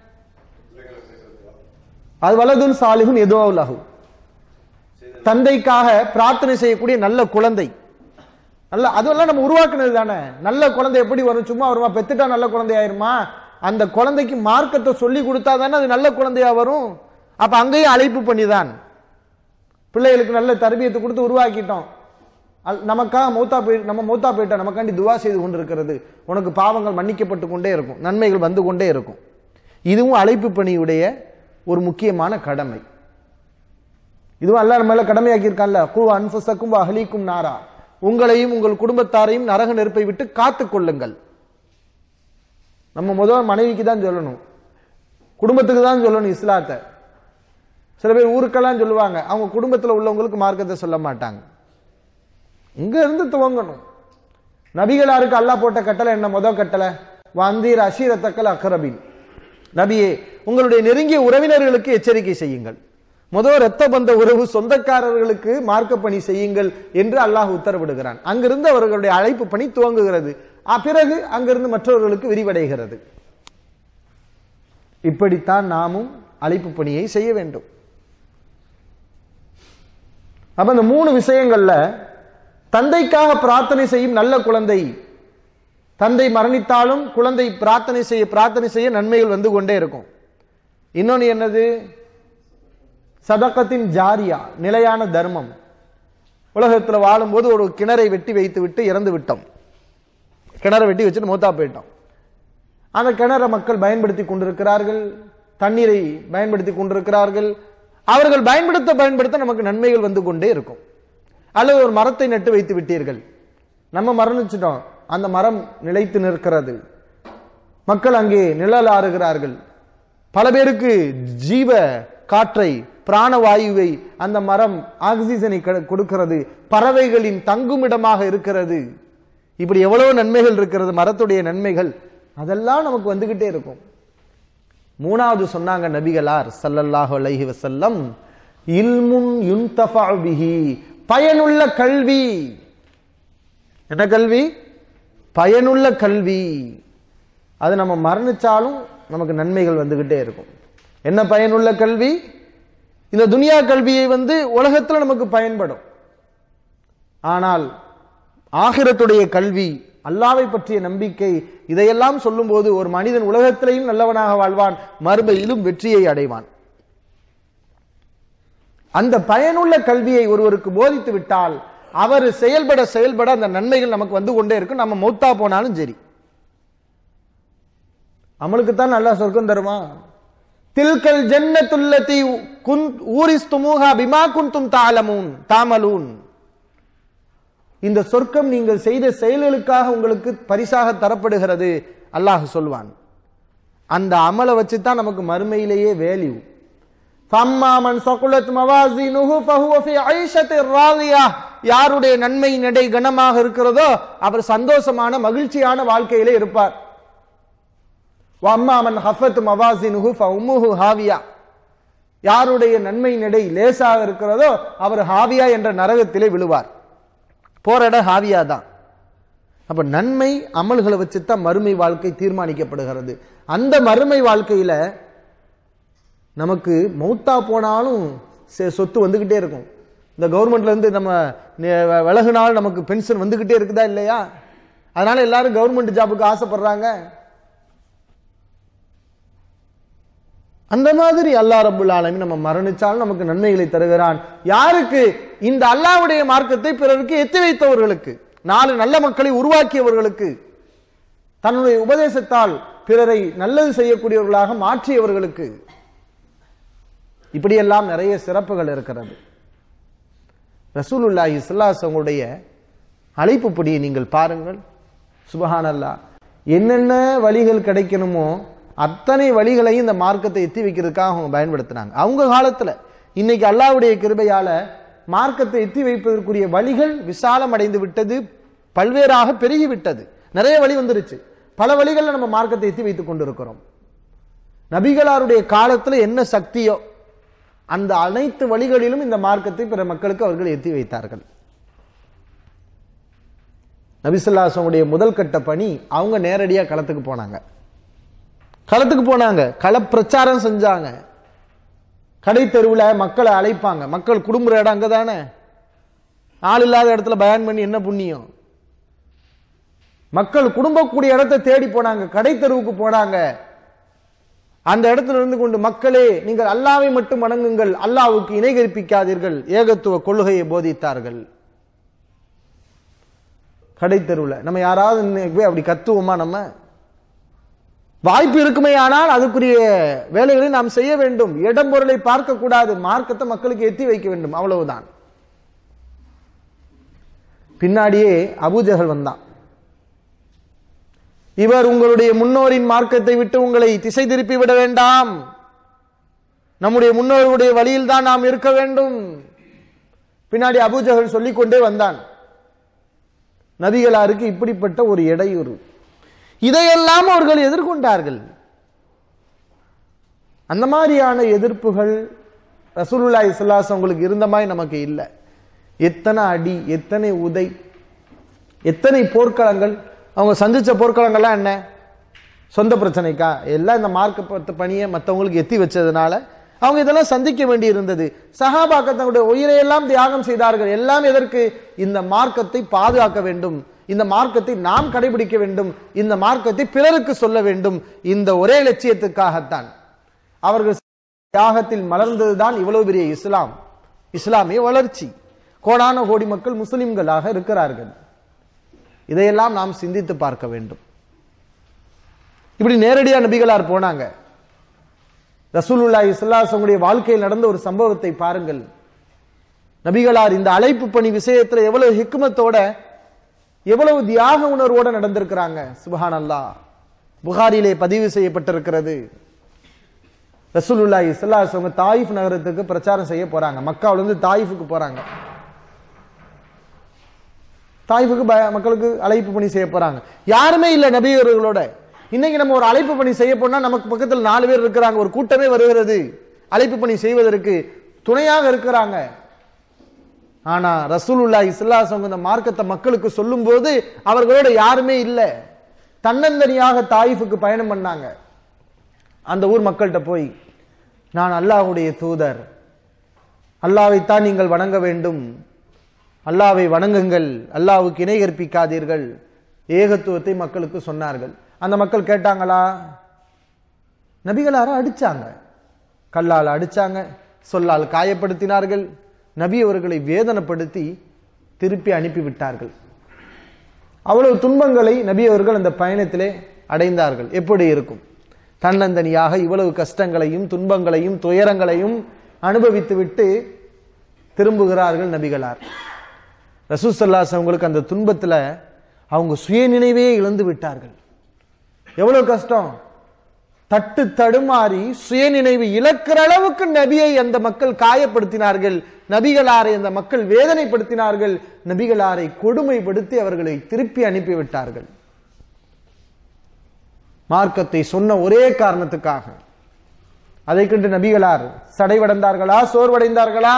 அது வலதுன் சாலிகுன் எதுவாகும் தந்தைக்காக பிரார்த்தனை செய்யக்கூடிய நல்ல குழந்தை நல்ல அதெல்லாம் நம்ம உருவாக்குனது தானே நல்ல குழந்தை எப்படி வரும் சும்மா வருமா பெத்துட்டா நல்ல குழந்தை ஆயிருமா அந்த குழந்தைக்கு மார்க்கத்தை சொல்லி கொடுத்தா தானே அது நல்ல குழந்தையா வரும் அப்ப அங்கேயும் அழைப்பு பண்ணிதான் பிள்ளைகளுக்கு நல்ல தரபியத்தை கொடுத்து உருவாக்கிட்டோம் அல்- நமக்காக மௌத்தா போய் நம்ம மௌத்தா போயிட்டோம் நமக்காண்டி துவா செய்து கொண்டிருக்கிறது உனக்கு பாவங்கள் மன்னிக்கப்பட்டு கொண்டே இருக்கும் நன்மைகள் வந்து கொண்டே இருக்கும் இதுவும் அழைப்பு பணியுடைய ஒரு முக்கியமான கடமை இதுவும் அல்லாஹ் நம்ம மேல கடமையாக்கி இருக்கான்ல கூ அன்பசக்கும் அகலிக்கும் நாரா உங்களையும் உங்கள் குடும்பத்தாரையும் நரக நெருப்பை விட்டு காத்துக் கொள்ளுங்கள் நம்ம முதல் மனைவிக்கு தான் சொல்லணும் குடும்பத்துக்கு தான் சொல்லணும் இஸ்லாத்தை சில பேர் ஊருக்கெல்லாம் சொல்லுவாங்க அவங்க குடும்பத்துல உள்ளவங்களுக்கு மார்க்கத்தை சொல்ல மாட்டாங்க இங்க இருந்து துவங்கணும் நபிகளாருக்கு அல்லாஹ் போட்ட கட்டளை என்ன முதல் கட்டளை வந்தீர் அஷீரத்தக்கல் அக்கரபின் நபியே உங்களுடைய நெருங்கிய உறவினர்களுக்கு எச்சரிக்கை செய்யுங்கள் முதல் இரத்த பந்த உறவு சொந்தக்காரர்களுக்கு மார்க்க பணி செய்யுங்கள் என்று அல்லாஹ் உத்தரவிடுகிறான் அங்கிருந்து அவர்களுடைய அழைப்பு பணி துவங்குகிறது அ, பிறகு அங்கிருந்து மற்றவர்களுக்கு விரிவடைகிறது இப்படித்தான் நாமும் அழைப்பு பணியை செய்ய வேண்டும் அப்ப இந்த மூணு விஷயங்கள்ல தந்தைக்காக பிரார்த்தனை செய்யும் நல்ல குழந்தை தந்தை மரணித்தாலும் குழந்தை பிரார்த்தனை செய்ய பிரார்த்தனை செய்ய நன்மைகள் வந்து கொண்டே இருக்கும் இன்னொன்னு என்னது சதக்கத்தின் ஜாரியா நிலையான தர்மம் உலகத்துல வாழும்போது ஒரு கிணறை வெட்டி வைத்து விட்டு இறந்து விட்டோம் கிணறை வெட்டி வச்சுட்டு மூத்தா போயிட்டோம் அந்த கிணறை மக்கள் பயன்படுத்தி கொண்டிருக்கிறார்கள் தண்ணீரை பயன்படுத்தி கொண்டிருக்கிறார்கள் அவர்கள் பயன்படுத்த பயன்படுத்த நமக்கு நன்மைகள் வந்து கொண்டே இருக்கும் அல்லது ஒரு மரத்தை நட்டு வைத்து விட்டீர்கள் நம்ம மரணிச்சிட்டோம் அந்த மரம் நிலைத்து நிற்கிறது மக்கள் அங்கே நிழல் ஆறுகிறார்கள் பல பேருக்கு ஜீவ காற்றை பிராணவாயுவை அந்த மரம் ஆக்சிஜனை க- கொடுக்கிறது பறவைகளின் தங்குமிடமாக இருக்கிறது இப்படி எவ்வளவு நன்மைகள் இருக்கிறது மரத்துடைய நன்மைகள் அதெல்லாம் நமக்கு வந்துகிட்டே இருக்கும் மூணாவது சொன்னாங்க நபிகளார் ஸல்லல்லாஹு அலைஹி வஸல்லம் இல்முன் யுன்தஃபஅ பிஹி பயனுள்ள கல்வி என்ன கல்வி பயனுள்ள கல்வி அது நம்ம மரணிச்சாலும் நமக்கு நன்மைகள் வந்துகிட்டே இருக்கும் என்ன பயனுள்ள கல்வி இந்த துனியா கல்வியை வந்து உலகத்துல நமக்கு பயன்படும் ஆனால் ஆகிரத்துடைய கல்வி அல்லாவை பற்றிய நம்பிக்கை இதையெல்லாம் சொல்லும்போது ஒரு மனிதன் உலகத்திலேயும் நல்லவனாக வாழ்வான் மறுமையிலும் வெற்றியை அடைவான் அந்த பயனுள்ள கல்வியை ஒருவருக்கு போதித்து விட்டால் அவர் செயல்பட செயல்பட அந்த நன்மைகள் நமக்கு வந்து கொண்டே இருக்கும் நம்ம மௌத்தா போனாலும் சரி அமலுக்கு தான் நல்லா சொர்க்கம் தருமா தில்கல் ஜன்னத்துல்லதி குன் ஊரிஸ்துமுஹா பிமா குன்தும் தாலமூன் தாமலூன் இந்த சொர்க்கம் நீங்கள் செய்த செயல்களுக்காக உங்களுக்கு பரிசாக தரப்படுகிறது அல்லாஹ் சொல்வான் அந்த அமலை வச்சு தான் நமக்கு மறுமையிலேயே வேல்யூ ஃபம்மாமன் சகுலத் மவாசினுஹு ஃபஹுவ ஃபீ ஐஷத்திர் ராதியா யாருடைய நன்மை நடை கனமாக இருக்கிறதோ அவர் சந்தோஷமான மகிழ்ச்சியான வாழ்க்கையிலே இருப்பார் வம்மாமன் ஹஃபத் மவாசினுஹு ஃபஉம்முஹு ஹாவியா யாருடைய நன்மை நடை லேசாக இருக்கிறதோ அவர் ஹாவியா என்ற நரகத்திலே விழுவார் போற இடம் ஹாவியா தான் அப்ப நன்மை அமல்களை வச்சு தான் மறுமை வாழ்க்கை தீர்மானிக்கப்படுகிறது அந்த மறுமை வாழ்க்கையில நமக்கு மௌத்தா போனாலும் சே- சொத்து வந்துகிட்டே இருக்கும் இந்த கவர்மெண்ட்ல இருந்து நம்ம நெ- விலகுனால் நமக்கு பென்ஷன் வந்துகிட்டே இருக்குதா இல்லையா அதனால எல்லாரும் கவர்மெண்ட் ஜாபுக்கு ஆசைப்படுறாங்க அந்த மாதிரி அல்லாஹ் ரப்புல் ஆலமீன் நம்ம மரணிச்சாலும் நமக்கு நன்மைகளை தருகிறான் யாருக்கு இந்த அல்லாஹ்வுடைய மார்க்கத்தை பிறருக்கு எத்தி வைத்தவர்களுக்கு நாலு நல்ல மக்களை உருவாக்கியவர்களுக்கு தன்னுடைய உபதேசத்தால் பிறரை நல்லது செய்யக்கூடியவர்களாக மாற்றியவர்களுக்கு இப்படியெல்லாம் நிறைய சிறப்புகள் இருக்கிறது ரசூலுல்லாஹி ஸல்லல்லாஹு அழைப்பு படியை நீங்கள் பாருங்கள் சுபஹானல்லாஹ் என்னென்ன வழிகள் கிடைக்கணுமோ அத்தனை வழிகளையும் இந்த மார்க்கத்தை எத்தி வைக்கிறதுக்காக அவங்க பயன்படுத்தினாங்க அவங்க காலத்துல இன்னைக்கு அல்லாஹ்வுடைய கிருபையால மார்க்கத்தை எத்தி வைப்பதற்குரிய வழிகள் விசாலம் அடைந்து விட்டது பல்வேறாக பெருகி விட்டது நிறைய வழி வந்துருச்சு பல வழிகளில் நம்ம மார்க்கத்தை எத்தி வைத்துக் கொண்டிருக்கிறோம் நபிகளாருடைய காலத்துல என்ன சக்தியோ அந்த அனைத்து வழிகளிலும் இந்த மார்க்கத்தை பிற மக்களுக்கு அவர்கள் எத்தி வைத்தார்கள் நபிசுல்லாசனுடைய முதல் கட்ட பணி அவங்க நேரடியா களத்துக்கு போனாங்க களத்துக்கு போனாங்க கள பிரச்சாரம் செஞ்சாங்க கடை தெருவில் மக்களை அழைப்பாங்க மக்கள் குடும்புற இடம் அங்கதானே ஆள் இல்லாத இடத்துல பயான் பண்ணி என்ன புண்ணியம் மக்கள் குடும்பக்கூடிய இடத்தை தேடி போனாங்க கடை தெருவுக்கு போனாங்க அந்த இடத்துல இருந்து கொண்டு மக்களே நீங்கள் அல்லாவை மட்டும் வணங்குங்கள் அல்லாவுக்கு இணை கற்பிக்காதீர்கள் ஏகத்துவ கொள்கையை போதித்தார்கள் கடை தெருவில் நம்ம யாராவது இன்னைக்கு போய் அப்படி கத்துவோமா நம்ம வாய்ப்பு இருக்குமே ஆனால் அதுக்குரிய வேலைகளை நாம் செய்ய வேண்டும் இடம் பொருளை பார்க்க கூடாது மார்க்கத்தை மக்களுக்கு எத்தி வைக்க வேண்டும் அவ்வளவுதான் பின்னாடியே அபூஜஹல் வந்தான் இவர் உங்களுடைய முன்னோரின் மார்க்கத்தை விட்டு உங்களை திசை திருப்பி விட வேண்டாம் நம்முடைய முன்னோர்களுடைய வழியில் தான் நாம் இருக்க வேண்டும் பின்னாடி அபூஜஹல் சொல்லிக் கொண்டே வந்தான் நபிகளாருக்கு இப்படிப்பட்ட ஒரு இடையூறு இதையெல்லாம் அவர்கள் எதிர்கொண்டார்கள் அந்த மாதிரியான எதிர்ப்புகள் ரசூலுல்லாஹி ஸல்லல்லாஹு உங்களுக்கு இருந்த மாதிரி நமக்கு இல்லை எத்தனை அடி எத்தனை உதை எத்தனை போர்க்களங்கள் அவங்க சந்திச்ச போர்க்களங்கள்லாம் என்ன சொந்த பிரச்சனைக்கா எல்லாம் இந்த மார்க்க பணியை மற்றவங்களுக்கு எத்தி வச்சதுனால அவங்க இதெல்லாம் சந்திக்க வேண்டி இருந்தது சஹாபாக்கள் தங்களுடைய உயிரையெல்லாம் தியாகம் செய்தார்கள் எல்லாம் எதற்கு இந்த மார்க்கத்தை பாதுகாக்க வேண்டும் இந்த மார்க்கத்தை நாம் கடைபிடிக்க வேண்டும் இந்த மார்க்கத்தை பிறருக்கு சொல்ல வேண்டும் இந்த ஒரே லட்சியத்துக்காகத்தான் அவர்கள் தியாகத்தில் மலர்ந்ததுதான் இவ்வளவு பெரிய இஸ்லாம் இஸ்லாமிய வளர்ச்சி கோடான கோடி மக்கள் முஸ்லிம்களாக இருக்கிறார்கள் இதையெல்லாம் நாம் சிந்தித்து பார்க்க வேண்டும் இப்படி நேரடியா நபிகளார் போனாங்க ரசூலுல்லாஹி ஸல்லல்லாஹு வாழ்க்கையில் நடந்த ஒரு சம்பவத்தை பாருங்கள் நபிகளார் இந்த அழைப்பு பணி விஷயத்துல எவ்வளவு ஹிக்மத்தோட எவ்வளவு தியாக உணர்வோட நடந்திருக்கிறாங்க சுபஹான் அல்லாஹ் புகாரிலே பதிவு செய்யப்பட்டிருக்கிறது ரசூலுல்லாஹி ஸல்லல்லாஹு அலைஹி வஸல்லம் தாயிஃப் நகரத்துக்கு பிரச்சாரம் செய்ய போறாங்க மக்காவுல இருந்து தாயிஃபுக்கு போறாங்க தாயிஃபுக்கு பய- மக்களுக்கு அழைப்பு பணி செய்ய போறாங்க யாருமே இல்ல நபியர்களோட இன்னைக்கு நம்ம ஒரு அழைப்பு பணி செய்ய போனா நமக்கு பக்கத்தில் நாலு பேர் இருக்கிறாங்க ஒரு கூட்டமே வருகிறது அழைப்பு பணி செய்வதற்கு துணையாக இருக்கிறாங்க ஆனா ரசூலுல்லாஹி ஸல்லல்லாஹு அலைஹி வஸல்லம் இந்த மார்க்கத்தை மக்களுக்கு சொல்லும்போது அவர்களோட யாருமே இல்ல தன்னந்தனியாக தாயிஃபுக்கு பயணம் பண்ணாங்க அந்த ஊர் மக்கள்கிட்ட போய் நான் அல்லாஹ்வுடைய தூதர் அல்லாஹ்வைத்தான் நீங்கள் வணங்க வேண்டும் அல்லாஹ்வை வணங்குங்கள் அல்லாஹ்வுக்கு இணை கற்பிக்காதீர்கள் ஏகத்துவத்தை மக்களுக்கு சொன்னார்கள் அந்த மக்கள் கேட்டாங்களா நபிகளார அடிச்சாங்க கல்லால் அடிச்சாங்க சொல்லால் காயப்படுத்தினார்கள் நபி அவர்களை வேதனைப்படுத்தி திருப்பி அனுப்பி விட்டார்கள் அவ்வளவு துன்பங்களை நபி அவர்கள் அந்த பயணத்திலே அடைந்தார்கள் எப்படி இருக்கும் தன்னந்தனியாக இவ்வளவு கஷ்டங்களையும் துன்பங்களையும் துயரங்களையும் அனுபவித்துவிட்டு திரும்புகிறார்கள் நபிகளார் ரசூசல்லாஸ் அவங்களுக்கு அந்த துன்பத்துல அவங்க சுயநினைவே இழந்து விட்டார்கள் எவ்வளவு கஷ்டம் தட்டு தடுமாறி சுயநினைவு இழக்கிற அளவுக்கு நபியை அந்த மக்கள் காயப்படுத்தினார்கள் நபிகளாரை அந்த மக்கள் வேதனைப்படுத்தினார்கள் நபிகளாரை கொடுமைப்படுத்தி அவர்களை திருப்பி அனுப்பிவிட்டார்கள் மார்க்கத்தை சொன்ன ஒரே காரணத்துக்காக அதை கண்டு நபிகளார் சடைவடைந்தார்களா சோர்வடைந்தார்களா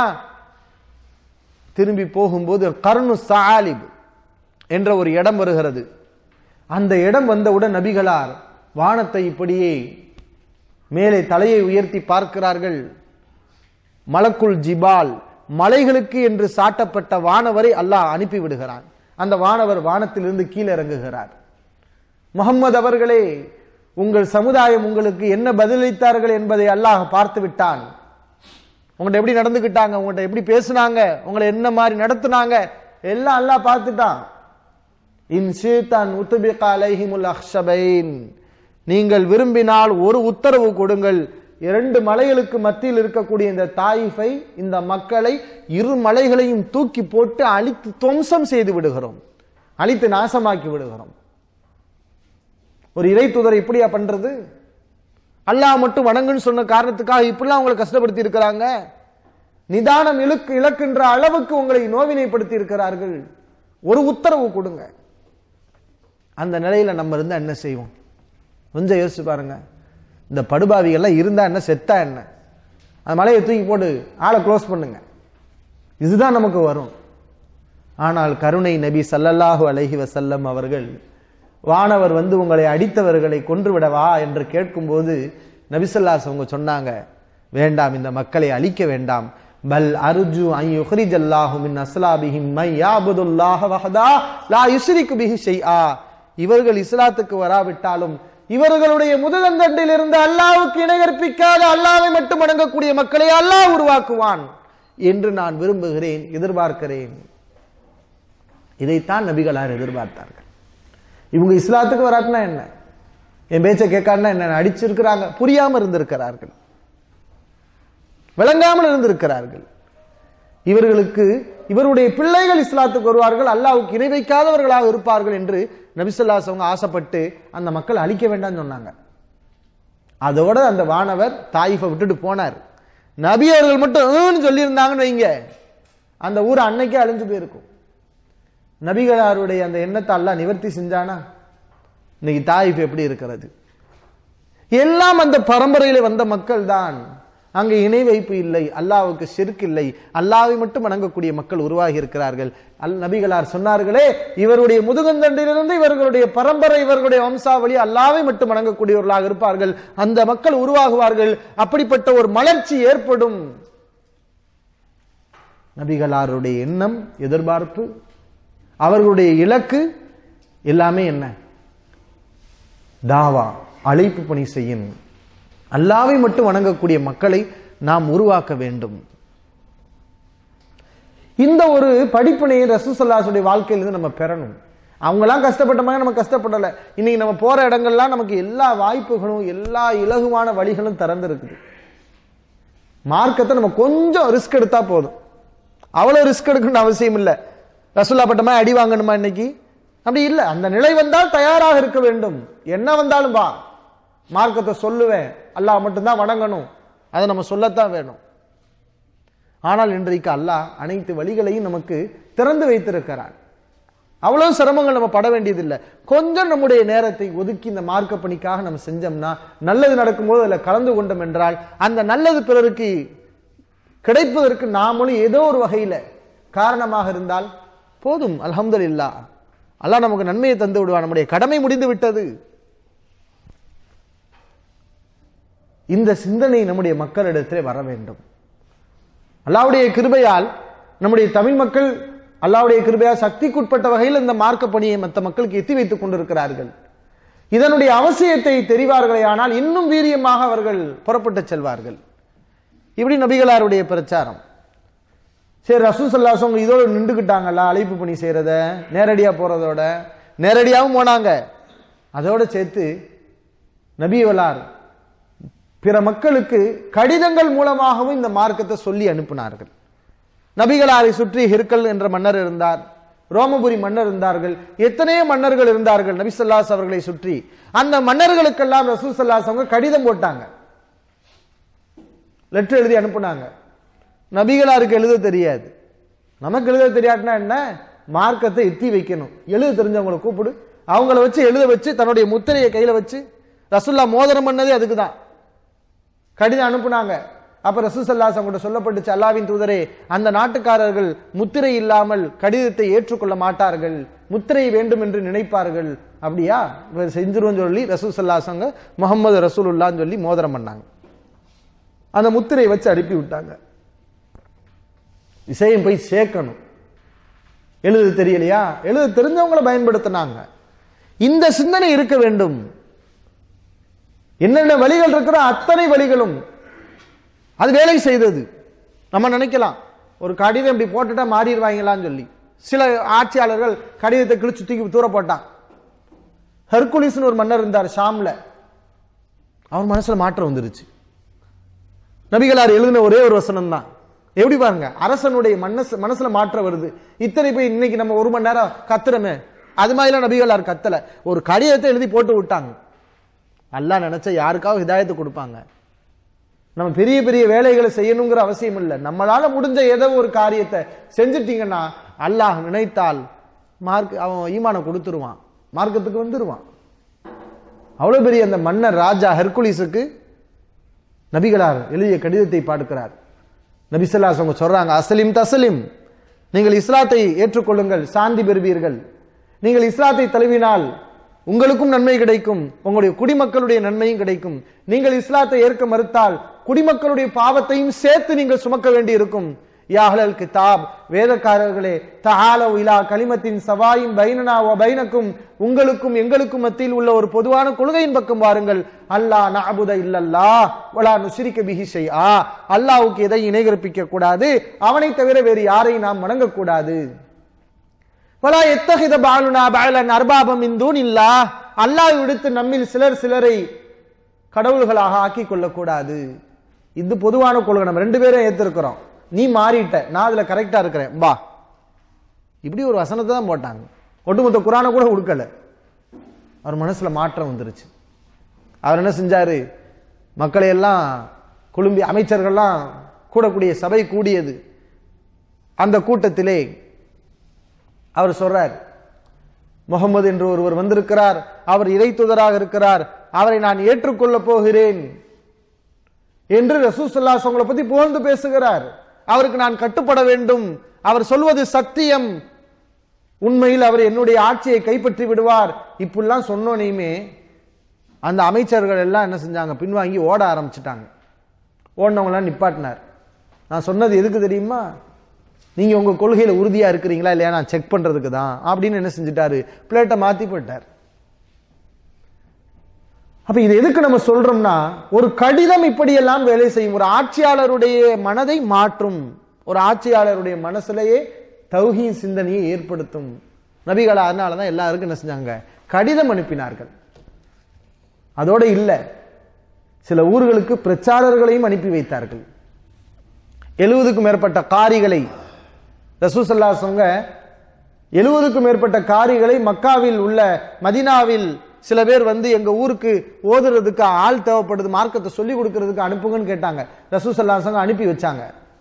திரும்பி போகும்போது கர்னு சாலிப் என்ற ஒரு இடம் வருகிறது அந்த இடம் வந்தவுடன் நபிகளார் வானத்தை இப்படியே மேலே தலையை உயர்த்தி பார்க்கிறார்கள் மலக்குல் ஜிபால் மலைகளுக்கு என்று சாட்டப்பட்ட வானவரை அல்லாஹ் அனுப்பி விடுகிறான் அந்த வானவர் வானத்திலிருந்து கீழே இறங்குகிறார் முகம்மது அவர்களே உங்கள் சமுதாயம் உங்களுக்கு என்ன பதிலளித்தார்கள் என்பதை அல்லாஹ் பார்த்து விட்டான் உங்கள்ட்ட எப்படி நடந்துக்கிட்டாங்க உங்கள்ட்ட எப்படி பேசுனாங்க உங்களை என்ன மாதிரி நடத்துனாங்க எல்லாம் அல்லாஹ் பார்த்துட்டான் இன் ஷீதான் உத்துபிக அலைஹிமுல் அஹ்ஷபைன் நீங்கள் விரும்பினால் ஒரு உத்தரவு கொடுங்கள் இரண்டு மலைகளுக்கு மத்தியில் இருக்கக்கூடிய இந்த தாயிஃபை இந்த மக்களை இரு மலைகளையும் தூக்கி போட்டு அழித்து துவம்சம் செய்து விடுகிறோம் அழித்து நாசமாக்கி விடுகிறோம் ஒரு இறை தூதரை இப்படியா பண்றது அல்லாஹ் மட்டும் வணங்குன்னு சொன்ன காரணத்துக்காக இப்படிலாம் உங்களை கஷ்டப்படுத்தி இருக்கிறாங்க நிதானம் இழுக்கு இழக்கின்ற அளவுக்கு உங்களை நோவினைப்படுத்தி இருக்கிறார்கள் ஒரு உத்தரவு கொடுங்க அந்த நிலையில நம்ம இருந்தா என்ன செய்வோம் கொஞ்சம் யோசிச்சு பாருங்க இந்த படுபாவிகள்லாம் இருந்தா என்ன செத்தா என்ன அந்த மலையை தூக்கி போட்டு ஆளை க்ளோஸ் பண்ணுங்க இதுதான் நமக்கு வரும் ஆனால் கருணை நபி ஸல்லல்லாஹு அலைஹி வஸல்லம் அவர்கள் வானவர் வந்து உங்களை அடித்தவர்களை கொன்று விடவா என்று கேட்கும்போது நபிசல்லாஸ் அவங்க சொன்னாங்க வேண்டாம் இந்த மக்களை அழிக்க வேண்டாம் பல் அர்ஜு அன் யுஹ்ரிஜல்லாஹு மின் அஸ்லாபிஹிம் மை யாபுதுல்லாஹ வஹதா லா யுஸ்ரிகு பிஹி ஷைஆ இவர்கள் இஸ்லாத்துக்கு வராவிட்டாலும் இவர்களுடைய முதலந்தண்டில் இருந்து அல்லாஹ்வுக்கு இணை கற்பிக்காத அல்லாஹ்வை மட்டும் வணங்கக்கூடிய மக்களை அல்லாஹ் உருவாக்குவான் என்று நான் விரும்புகிறேன் எதிர்பார்க்கிறேன் இதைத்தான் நபிகளார் எதிர்பார்த்தார்கள் இவங்க இஸ்லாத்துக்கு வராட்டினா என்ன என் பேச்சை கேட்காருன்னா என்ன அடிச்சிருக்கிறாங்க புரியாம இருந்திருக்கிறார்கள் விளங்காமல் இருந்திருக்கிறார்கள் இவர்களுக்கு இவருடைய பிள்ளைகள் இஸ்லாத்துக்கு வருவார்கள் அல்லாஹ்வுக்கு இணை வைக்காதவர்களாக இருப்பார்கள் என்று நபிசல்லாஸ் அவங்க ஆசைப்பட்டு அந்த மக்கள் அழிக்க வேண்டாம்னு சொன்னாங்க அதோட அந்த வானவர் தாயிஃபை விட்டுட்டு போனார் நபி அவர்கள் மட்டும் "ம்னு சொல்லியிருந்தாங்கன்னு வைங்க அந்த ஊர் அன்னைக்கே அழிஞ்சு போயிருக்கும் நபிகளாருடைய அந்த எண்ணத்தை அல்லாஹ் நிவர்த்தி செஞ்சானா இன்னைக்கு தாயிஃப் எப்படி இருக்கிறது எல்லாம் அந்த பரம்பரையில வந்த மக்கள் தான் அங்க இணை வைப்பு இல்லை அல்லாஹ்வுக்கு ஷிர்க் இல்லை அல்லாஹ்வை மட்டும் வணங்கக்கூடிய மக்கள் உருவாகி இருக்கிறார்கள் அல் நபிகளார் சொன்னார்களே இவருடைய முதுகந்தண்டிலிருந்து இவர்களுடைய பரம்பரை இவர்களுடைய வம்சாவளி அல்லாஹ்வை மட்டும் வணங்கக்கூடியவர்களாக இருப்பார்கள் அந்த மக்கள் உருவாகுவார்கள் அப்படிப்பட்ட ஒரு மலர்ச்சி ஏற்படும் நபிகளாருடைய எண்ணம் எதிர்பார்ப்பு அவர்களுடைய இலக்கு எல்லாமே என்ன தாவா அழைப்பு பணி செய்யும் அல்லாவை மட்டும் வணங்கக்கூடிய மக்களை நாம் உருவாக்க வேண்டும் இந்த ஒரு படிப்பினையை ரசூசல்லாசுடைய வாழ்க்கையிலிருந்து நம்ம பெறணும் அவங்கெல்லாம் கஷ்டப்பட்ட மாதிரி நம்ம கஷ்டப்படல இன்னைக்கு நம்ம போற இடங்கள்லாம் நமக்கு எல்லா வாய்ப்புகளும் எல்லா இலகுவான வழிகளும் திறந்திருக்குது மார்க்கத்தை நம்ம கொஞ்சம் ரிஸ்க் எடுத்தா போதும் அவ்வளவு ரிஸ்க் எடுக்கணும்னு அவசியம் இல்லை ரசூல்லா பட்டமா அடி வாங்கணுமா இன்னைக்கு அப்படி இல்லை அந்த நிலை வந்தால் தயாராக இருக்க வேண்டும் என்ன வந்தாலும் வா மார்க்கத்தை சொல்லுவேன் அல்லாஹ் மட்டும்தான் வணங்கணும் அதை நம்ம சொல்லத்தான் வேணும் ஆனால் இன்றைக்கு அல்லாஹ் அனைத்து வழிகளையும் நமக்கு திறந்து வைத்திருக்கிறான் அவ்வளவு சிரமங்கள் நம்ம பட வேண்டியதில்லை கொஞ்சம் நம்முடைய நேரத்தை ஒதுக்கி இந்த மார்க்க பணிக்காக நம்ம செஞ்சோம்னா நல்லது நடக்கும்போது அதில் கலந்து கொண்டோம் என்றால் அந்த நல்லது பிறருக்கு கிடைப்பதற்கு நாமளும் ஏதோ ஒரு வகையில காரணமாக இருந்தால் போதும் அல்ஹம்துலில்லா அல்லாஹ் நமக்கு நன்மையை தந்து விடுவான் நம்முடைய கடமை முடிந்து விட்டது இந்த சிந்தனை நம்முடைய மக்களிடத்திலே வர வேண்டும் அல்லாவுடைய கிருபையால் நம்முடைய தமிழ் மக்கள் அல்லாவுடைய கிருபையால் சக்திக்குட்பட்ட வகையில் இந்த மார்க்க பணியை மற்ற மக்களுக்கு எத்தி வைத்துக் கொண்டிருக்கிறார்கள் இதனுடைய அவசியத்தை தெரிவார்களே ஆனால் இன்னும் வீரியமாக அவர்கள் புறப்பட்டு செல்வார்கள் இப்படி நபிகளாருடைய பிரச்சாரம் சரி ரசூசல்லாசவங்க இதோட நின்றுக்கிட்டாங்கல்ல அழைப்பு பணி செய்யறத நேரடியா போறதோட நேரடியாகவும் போனாங்க அதோட சேர்த்து நபிவலார் பிற மக்களுக்கு கடிதங்கள் மூலமாகவும் இந்த மார்க்கத்தை சொல்லி அனுப்பினார்கள் நபிகளாரை சுற்றி ஹிர்கல் என்ற மன்னர் இருந்தார் ரோமபுரி மன்னர் இருந்தார்கள் எத்தனையோ மன்னர்கள் இருந்தார்கள் நபி சொல்லாஸ் அவர்களை சுற்றி அந்த மன்னர்களுக்கெல்லாம் ரசூல் சல்லாஸ் அவங்க கடிதம் போட்டாங்க லெட்டர் எழுதி அனுப்புனாங்க நபிகளாருக்கு எழுத தெரியாது நமக்கு எழுத தெரியாட்டினா என்ன மார்க்கத்தை எத்தி வைக்கணும் எழுத தெரிஞ்சவங்களை கூப்பிடு அவங்கள வச்சு எழுத வச்சு தன்னுடைய முத்திரையை கையில வச்சு ரசுல்லா மோதிரம் பண்ணதே அதுக்கு தான் கடிதம் அனுப்புனாங்க அப்ப ரசூசல்லாஸ் அவங்கள்ட்ட சொல்லப்பட்டுச்சு அல்லாவின் தூதரே அந்த நாட்டுக்காரர்கள் முத்திரை இல்லாமல் கடிதத்தை ஏற்றுக்கொள்ள மாட்டார்கள் முத்திரை வேண்டும் என்று நினைப்பார்கள் அப்படியா இவர் செஞ்சிருவோம் சொல்லி ரசூசல்லாசங்க முகமது ரசூலுல்லான்னு சொல்லி மோதிரம் பண்ணாங்க அந்த முத்திரையை வச்சு அனுப்பி விட்டாங்க விஷயம் போய் சேர்க்கணும் எழுத தெரியலையா எழுத தெரிஞ்சவங்களை பயன்படுத்தினாங்க இந்த சிந்தனை இருக்க வேண்டும் என்னென்ன வழிகள் இருக்கிறோ அத்தனை வழிகளும் அது வேலை செய்தது நம்ம நினைக்கலாம் ஒரு கடிதம் இப்படி போட்டுட்டா மாறிடுவாங்களான்னு சொல்லி சில ஆட்சியாளர்கள் கடிதத்தை கிழிச்சு தூக்கி தூர போட்டான் ஹெர்குலிஸ்னு ஒரு மன்னர் இருந்தார் ஷாம்ல அவர் மனசுல மாற்றம் வந்துருச்சு நபிகளார் எழுதின ஒரே ஒரு வசனம் தான் எப்படி பாருங்க அரசனுடைய மனசு மனசுல மாற்றம் வருது இத்தனை போய் இன்னைக்கு நம்ம ஒரு மணி நேரம் கத்துறமே அது மாதிரிலாம் நபிகளார் கத்தல ஒரு கடிதத்தை எழுதி போட்டு விட்டாங்க அல்லாஹ் நினைச்சா யாருக்காவது ஹிதாயத்தை கொடுப்பாங்க நம்ம பெரிய பெரிய வேலைகளை செய்யணுங்கிற அவசியம் இல்லை நம்மளால முடிஞ்ச ஏதோ ஒரு காரியத்தை செஞ்சுட்டீங்கன்னா அல்லாஹ் நினைத்தால் மார்க் அவன் ஈமானை கொடுத்துருவான் மார்க்கத்துக்கு வந்துருவான் அவ்வளவு பெரிய அந்த மன்னர் ராஜா ஹெர்குலிஸுக்கு நபிகளார் எழுதிய கடிதத்தை பார்க்கிறார் நபிசல்லாஸ் அவங்க சொல்றாங்க அசலிம் தசலிம் நீங்கள் இஸ்லாத்தை ஏற்றுக்கொள்ளுங்கள் சாந்தி பெறுவீர்கள் நீங்கள் இஸ்லாத்தை தழுவினால் உங்களுக்கும் நன்மை கிடைக்கும் உங்களுடைய குடிமக்களுடைய நன்மையும் கிடைக்கும் நீங்கள் இஸ்லாத்தை ஏற்க மறுத்தால் குடிமக்களுடைய பாவத்தையும் சேர்த்து நீங்கள் சுமக்க வேண்டி இருக்கும் யாஹலல் கிதாப் வேதக்காரர்களே தஹாலவ் இலா கலிமத்தின் சவாயின் பைனனா வ பைனக்கும் உங்களுக்கும் எங்களுக்கும் மத்தியில் உள்ள ஒரு பொதுவான கொள்கையின் பக்கம் வாருங்கள் அல்லாஹ் நஅபுத இல்லல்லா வலா நுஷ்ரிக பிஹி ஷைஆ அல்லாஹ்வுக்கு எதை இணை கற்பிக்க கூடாது அவனை தவிர வேறு யாரையும் நாம் வணங்கக்கூடாது வலா எத்தகித பாலுனா பாலன் அர்பாபம் இந்தூன் இல்லா அல்லாஹ் விடுத்து நம்மில் சிலர் சிலரை கடவுள்களாக ஆக்கிக் கொள்ளக்கூடாது இது பொதுவான கொள்கை நம்ம ரெண்டு பேரும் ஏத்திருக்கிறோம் நீ மாறிட்ட நான் அதுல கரெக்டா இருக்கிறேன் வா இப்படி ஒரு வசனத்தை தான் போட்டாங்க ஒட்டுமொத்த குரானை கூட கொடுக்கல அவர் மனசுல மாற்றம் வந்துருச்சு அவர் என்ன செஞ்சாரு மக்களை எல்லாம் குழும்பி அமைச்சர்கள்லாம் கூடக்கூடிய சபை கூடியது அந்த கூட்டத்திலே அவர் சொல்றார் முகமது என்று ஒருவர் வந்திருக்கிறார் அவர் இறை தூதராக இருக்கிறார் அவரை நான் ஏற்றுக்கொள்ளப் போகிறேன் என்று ரசூசல்லாஸ் அவங்களை பத்தி புகழ்ந்து பேசுகிறார் அவருக்கு நான் கட்டுப்பட வேண்டும் அவர் சொல்வது சத்தியம் உண்மையில் அவர் என்னுடைய ஆட்சியை கைப்பற்றி விடுவார் இப்படிலாம் சொன்னோனையுமே அந்த அமைச்சர்கள் எல்லாம் என்ன செஞ்சாங்க பின்வாங்கி ஓட ஆரம்பிச்சிட்டாங்க ஓடினவங்களாம் நிப்பாட்டினார் நான் சொன்னது எதுக்கு தெரியுமா நீங்க உங்க கொள்கையில உறுதியா இருக்கிறீங்களா இல்லையா நான் செக் பண்றதுக்கு தான் அப்படின்னு என்ன செஞ்சுட்டாரு பிளேட்டை மாத்தி போட்டார் அப்ப இது எதுக்கு நம்ம சொல்றோம்னா ஒரு கடிதம் இப்படியெல்லாம் வேலை செய்யும் ஒரு ஆட்சியாளருடைய மனதை மாற்றும் ஒரு ஆட்சியாளருடைய மனசுலயே தௌஹீ சிந்தனையை ஏற்படுத்தும் நபிகள் அதனாலதான் எல்லாருக்கும் என்ன செஞ்சாங்க கடிதம் அனுப்பினார்கள் அதோட இல்ல சில ஊர்களுக்கு பிரச்சாரர்களையும் அனுப்பி வைத்தார்கள் எழுபதுக்கும் மேற்பட்ட காரிகளை ரசூசல்லாசவங்க எழுபதுக்கும் மேற்பட்ட காரிகளை மக்காவில் உள்ள மதினாவில் சில பேர் வந்து எங்க ஊருக்கு ஓதுறதுக்கு ஆள் தேவைப்படுது மார்க்கத்தை சொல்லி கொடுக்கறதுக்கு அனுப்புங்கன்னு கேட்டாங்க ரசூசல்லாசங்க அனுப்பி வச்சாங்க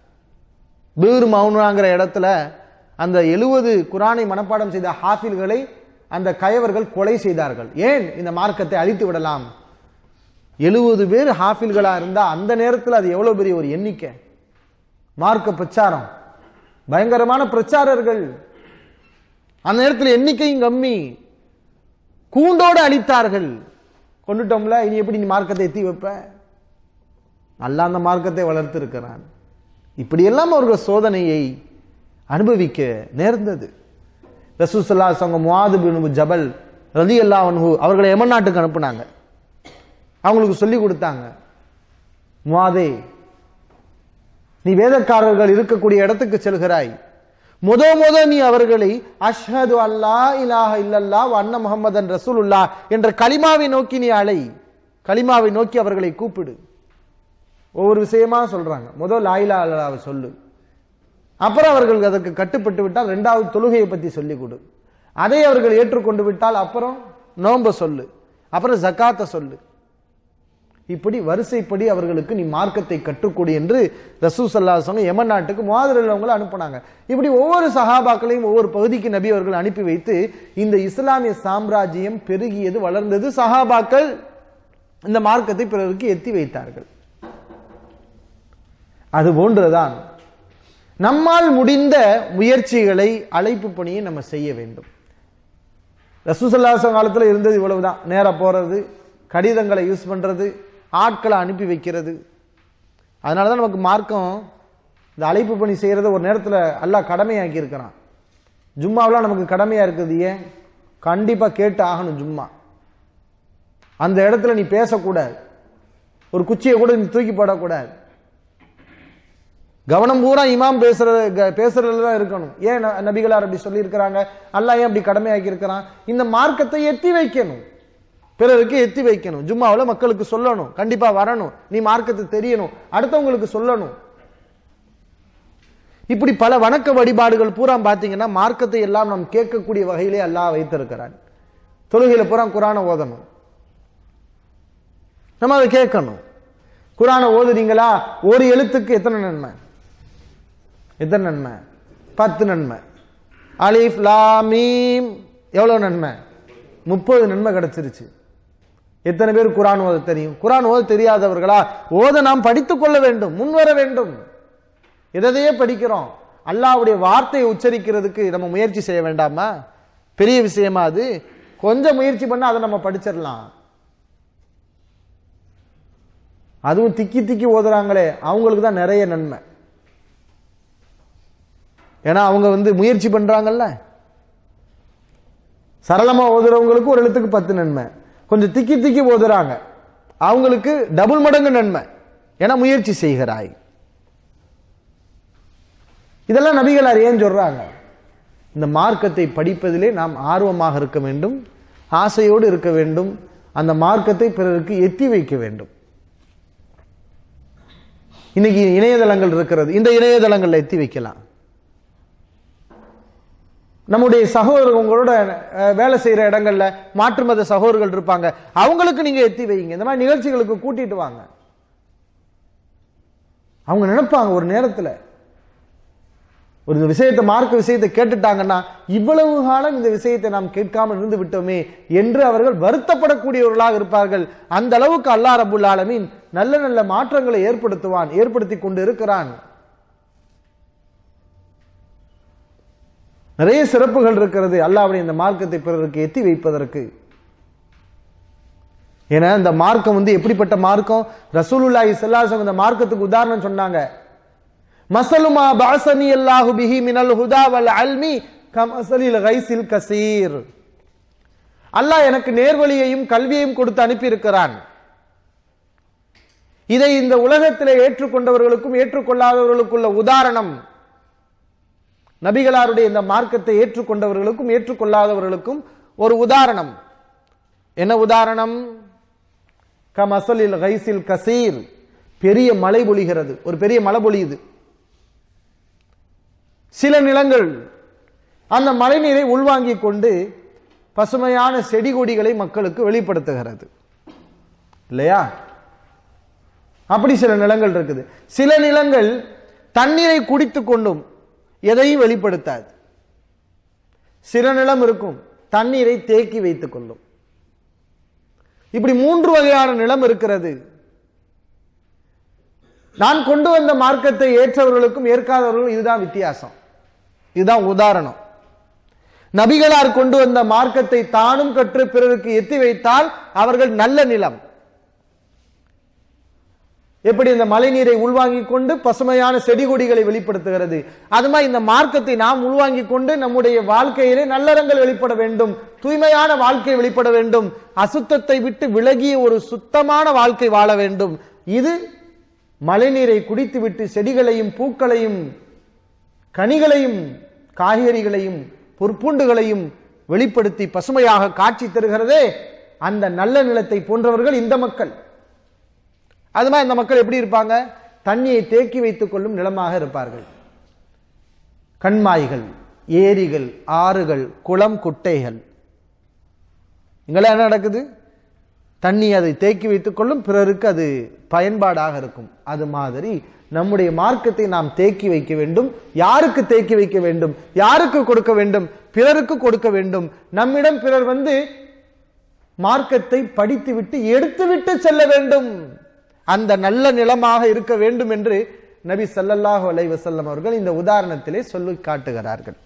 பீர் மௌனாங்கிற இடத்துல அந்த எழுபது குரானை மனப்பாடம் செய்த ஹாஃபில்களை அந்த கயவர்கள் கொலை செய்தார்கள் ஏன் இந்த மார்க்கத்தை அழித்து விடலாம் எழுபது பேர் ஹாஃபில்களா இருந்தா அந்த நேரத்தில் அது எவ்வளவு பெரிய ஒரு எண்ணிக்கை மார்க்க பிரச்சாரம் பயங்கரமான பிரச்சாரர்கள் அந்த நேரத்தில் எண்ணிக்கையும் கம்மி கூண்டோடு அழித்தார்கள் கொண்டுட்டோம்ல இனி எப்படி நீ மார்க்கத்தை எத்தி வைப்ப நல்லா அந்த மார்க்கத்தை வளர்த்து இருக்கிறான் இப்படியெல்லாம் அவர்கள் சோதனையை அனுபவிக்க நேர்ந்தது ரசூசல்லா சங்க முவாது பின் ஜபல் ரதி அல்லா அவர்களை எமன் நாட்டுக்கு அனுப்புனாங்க அவங்களுக்கு சொல்லி கொடுத்தாங்க முவாதே நீ வேதக்காரர்கள் இருக்கக்கூடிய இடத்துக்கு செல்கிறாய் முத முத நீ அவர்களை அஷ்ஹது அல்லா இலாஹ இல்லல்லா அன்ன முகமதன் ரசூலுல்லா என்ற கலிமாவை நோக்கி நீ அலை கலிமாவை நோக்கி அவர்களை கூப்பிடு ஒவ்வொரு விஷயமா சொல்றாங்க முதல் லாயிலா அல்லாவை சொல்லு அப்புறம் அவர்கள் அதற்கு கட்டுப்பட்டு விட்டால் ரெண்டாவது தொழுகையை பத்தி சொல்லிக் கொடு அதை அவர்கள் ஏற்றுக்கொண்டு விட்டால் அப்புறம் நோம்ப சொல்லு அப்புறம் ஜக்காத்தை சொல்லு இப்படி வரிசைப்படி அவர்களுக்கு நீ மார்க்கத்தை கற்றுக்கொடு என்று ரசூ சல்லாசங்க எமன் நாட்டுக்கு மாதிரி அவங்களை அனுப்புனாங்க இப்படி ஒவ்வொரு சஹாபாக்களையும் ஒவ்வொரு பகுதிக்கு நபி அவர்கள் அனுப்பி வைத்து இந்த இஸ்லாமிய சாம்ராஜ்யம் பெருகியது வளர்ந்தது சஹாபாக்கள் இந்த மார்க்கத்தை பிறருக்கு எத்தி வைத்தார்கள் அது போன்றுதான் நம்மால் முடிந்த முயற்சிகளை அழைப்பு பணியை நம்ம செய்ய வேண்டும் ரசூசல்லாசம் காலத்தில் இருந்தது இவ்வளவுதான் நேரா போறது கடிதங்களை யூஸ் பண்றது ஆட்களை அனுப்பி வைக்கிறது அதனால தான் நமக்கு மார்க்கம் இந்த அழைப்பு பணி செய்யறத ஒரு நேரத்தில் அல்லாஹ் கடமையாக்கி இருக்கிறான் ஜும்மாவெல்லாம் நமக்கு கடமையா இருக்குது ஏன் கண்டிப்பா கேட்டு ஆகணும் ஜும்மா அந்த இடத்துல நீ பேசக்கூடாது ஒரு குச்சியை கூட நீ தூக்கி போடக்கூடாது கவனம் பூரா இமாம் பேசுற பேசுறதுல தான் இருக்கணும் ஏன் ந- நபிகளார் அப்படி சொல்லி இருக்கிறாங்க அல்லாஹ் ஏன் அப்படி கடமையாக்கி இருக்கிறான் இந்த மார்க்கத்தை எத்தி வைக்கணும் பிறருக்கு எத்தி வைக்கணும் ஜும்மாவில் மக்களுக்கு சொல்லணும் கண்டிப்பா வரணும் நீ மார்க்கத்தை தெரியணும் அடுத்தவங்களுக்கு சொல்லணும் இப்படி பல வணக்க வழிபாடுகள் பூரா பார்த்தீங்கன்னா மார்க்கத்தை எல்லாம் நாம் கேட்கக்கூடிய வகையிலே அல்லாஹ் வைத்திருக்கிறான் தொழுகையில பூரா குரானை ஓதணும் நம்ம அதை கேட்கணும் குரானை ஓதுறீங்களா ஒரு எழுத்துக்கு எத்தனை நன்மை எத்தனை நன்மை பத்து நன்மை அலிஃப் லாம் மீம் எவ்வளவு நன்மை முப்பது நன்மை கிடைச்சிருச்சு எத்தனை பேர் குரான் ஓத தெரியும் குரான் ஓத தெரியாதவர்களா ஓத நாம் படித்துக் கொள்ள வேண்டும் முன்வர வேண்டும் எதையே படிக்கிறோம் அல்லாஹ்வுடைய வார்த்தையை உச்சரிக்கிறதுக்கு நம்ம முயற்சி செய்ய வேண்டாமா பெரிய விஷயமா அது கொஞ்சம் முயற்சி பண்ணா அதை நம்ம படிச்சிடலாம் அதுவும் திக்கி திக்கி ஓதுறாங்களே அவங்களுக்கு தான் நிறைய நன்மை ஏன்னா அவங்க வந்து முயற்சி பண்றாங்கல்ல சரளமா ஓதுறவங்களுக்கு ஒரு எழுத்துக்கு பத்து நன்மை கொஞ்சம் திக்கி திக்கி ஓதுறாங்க அவங்களுக்கு டபுள் மடங்கு நன்மை ஏன்னா முயற்சி செய்கிறாய் இதெல்லாம் நபிகளார் ஏன் சொல்றாங்க இந்த மார்க்கத்தை படிப்பதிலே நாம் ஆர்வமாக இருக்க வேண்டும் ஆசையோடு இருக்க வேண்டும் அந்த மார்க்கத்தை பிறருக்கு எத்தி வைக்க வேண்டும் இன்னைக்கு இணையதளங்கள் இருக்கிறது இந்த இணையதளங்கள்ல எத்தி வைக்கலாம் நம்முடைய சகோதரர் உங்களோட அஹ், வேலை செய்யற இடங்கள்ல மாற்று மத சகோதரர்கள் இருப்பாங்க அவங்களுக்கு நீங்க எத்தி வைங்க இந்த மாதிரி நிகழ்ச்சிகளுக்கு கூட்டிட்டு வாங்க அவங்க நினைப்பாங்க ஒரு நேரத்துல ஒரு விஷயத்தை மார்க்க விஷயத்தை கேட்டுட்டாங்கன்னா இவ்வளவு காலம் இந்த விஷயத்தை நாம் கேட்காமல் இருந்து விட்டோமே என்று அவர்கள் வருத்தப்படக்கூடியவர்களாக இருப்பார்கள் அந்த அளவுக்கு அல்லாஹ் ரபுல் ஆலமீன் நல்ல நல்ல மாற்றங்களை ஏற்படுத்துவான் ஏற்படுத்தி கொண்டு இருக்கிறான் நிறைய சிறப்புகள் இருக்கிறது அல்லாஹ்வுடைய இந்த மார்க்கத்தை பிறருக்கு எத்தி வைப்பதற்கு ஏன்னா இந்த மார்க்கம் வந்து எப்படிப்பட்ட மார்க்கம் ரசூலுல்லாஹி ஸல்லல்லாஹு இந்த மார்க்கத்துக்கு உதாரணம் சொன்னாங்க மசலுமா பாசனி அல்லாஹு பிஹி மினல் ஹுதா வல் அல்மி கமசலில் கைசில் கசீர் அல்லாஹ் எனக்கு நேர்வழியையும் கல்வியையும் கொடுத்து அனுப்பியிருக்கிறான் இதை இந்த உலகத்திலே ஏற்றுக்கொண்டவர்களுக்கும் ஏற்றுக்கொள்ளாதவர்களுக்குள்ள உதாரணம் நபிகளாருடைய இந்த மார்க்கத்தை ஏற்றுக்கொண்டவர்களுக்கும் ஏற்றுக்கொள்ளாதவர்களுக்கும் ஒரு உதாரணம் என்ன உதாரணம் கமசலில் கைசில் கசீர் பெரிய மழை பொழிகிறது ஒரு பெரிய மழை பொழியுது சில நிலங்கள் அந்த மழைநீரை உள்வாங்கிக் கொண்டு பசுமையான செடி கொடிகளை மக்களுக்கு வெளிப்படுத்துகிறது இல்லையா அப்படி சில நிலங்கள் இருக்குது சில நிலங்கள் தண்ணீரை குடித்துக் கொண்டும் எதையும் வெளிப்படுத்தாது சில நிலம் இருக்கும் தண்ணீரை தேக்கி வைத்துக் கொள்ளும் இப்படி மூன்று வகையான நிலம் இருக்கிறது நான் கொண்டு வந்த மார்க்கத்தை ஏற்றவர்களுக்கும் ஏற்காதவர்களுக்கும் இதுதான் வித்தியாசம் இதுதான் உதாரணம் நபிகளார் கொண்டு வந்த மார்க்கத்தை தானும் கற்று பிறருக்கு எத்தி வைத்தால் அவர்கள் நல்ல நிலம் எப்படி இந்த மழைநீரை உள்வாங்கிக் கொண்டு பசுமையான செடி கொடிகளை வெளிப்படுத்துகிறது அது மாதிரி இந்த மார்க்கத்தை நாம் உள்வாங்கிக் கொண்டு நம்முடைய வாழ்க்கையிலே நல்லறங்கள் வெளிப்பட வேண்டும் தூய்மையான வாழ்க்கை வெளிப்பட வேண்டும் அசுத்தத்தை விட்டு விலகிய ஒரு சுத்தமான வாழ்க்கை வாழ வேண்டும் இது மழைநீரை குடித்துவிட்டு செடிகளையும் பூக்களையும் கனிகளையும் காய்கறிகளையும் பொற்பூண்டுகளையும் வெளிப்படுத்தி பசுமையாக காட்சி தருகிறதே அந்த நல்ல நிலத்தை போன்றவர்கள் இந்த மக்கள் அது மாதிரி இந்த மக்கள் எப்படி இருப்பாங்க தண்ணியை தேக்கி வைத்துக் கொள்ளும் நிலமாக இருப்பார்கள் கண்மாய்கள் ஏரிகள் ஆறுகள் குளம் குட்டைகள் இங்கெல்லாம் என்ன நடக்குது தண்ணி அதை தேக்கி வைத்துக் கொள்ளும் பிறருக்கு அது பயன்பாடாக இருக்கும் அது மாதிரி நம்முடைய மார்க்கத்தை நாம் தேக்கி வைக்க வேண்டும் யாருக்கு தேக்கி வைக்க வேண்டும் யாருக்கு கொடுக்க வேண்டும் பிறருக்கு கொடுக்க வேண்டும் நம்மிடம் பிறர் வந்து மார்க்கத்தை படித்துவிட்டு எடுத்துவிட்டு செல்ல வேண்டும் அந்த நல்ல நிலமாக இருக்க வேண்டும் என்று நபி ஸல்லல்லாஹு அலைஹி வஸல்லம் அவர்கள் இந்த உதாரணத்திலே சொல்லி காட்டுகிறார்கள்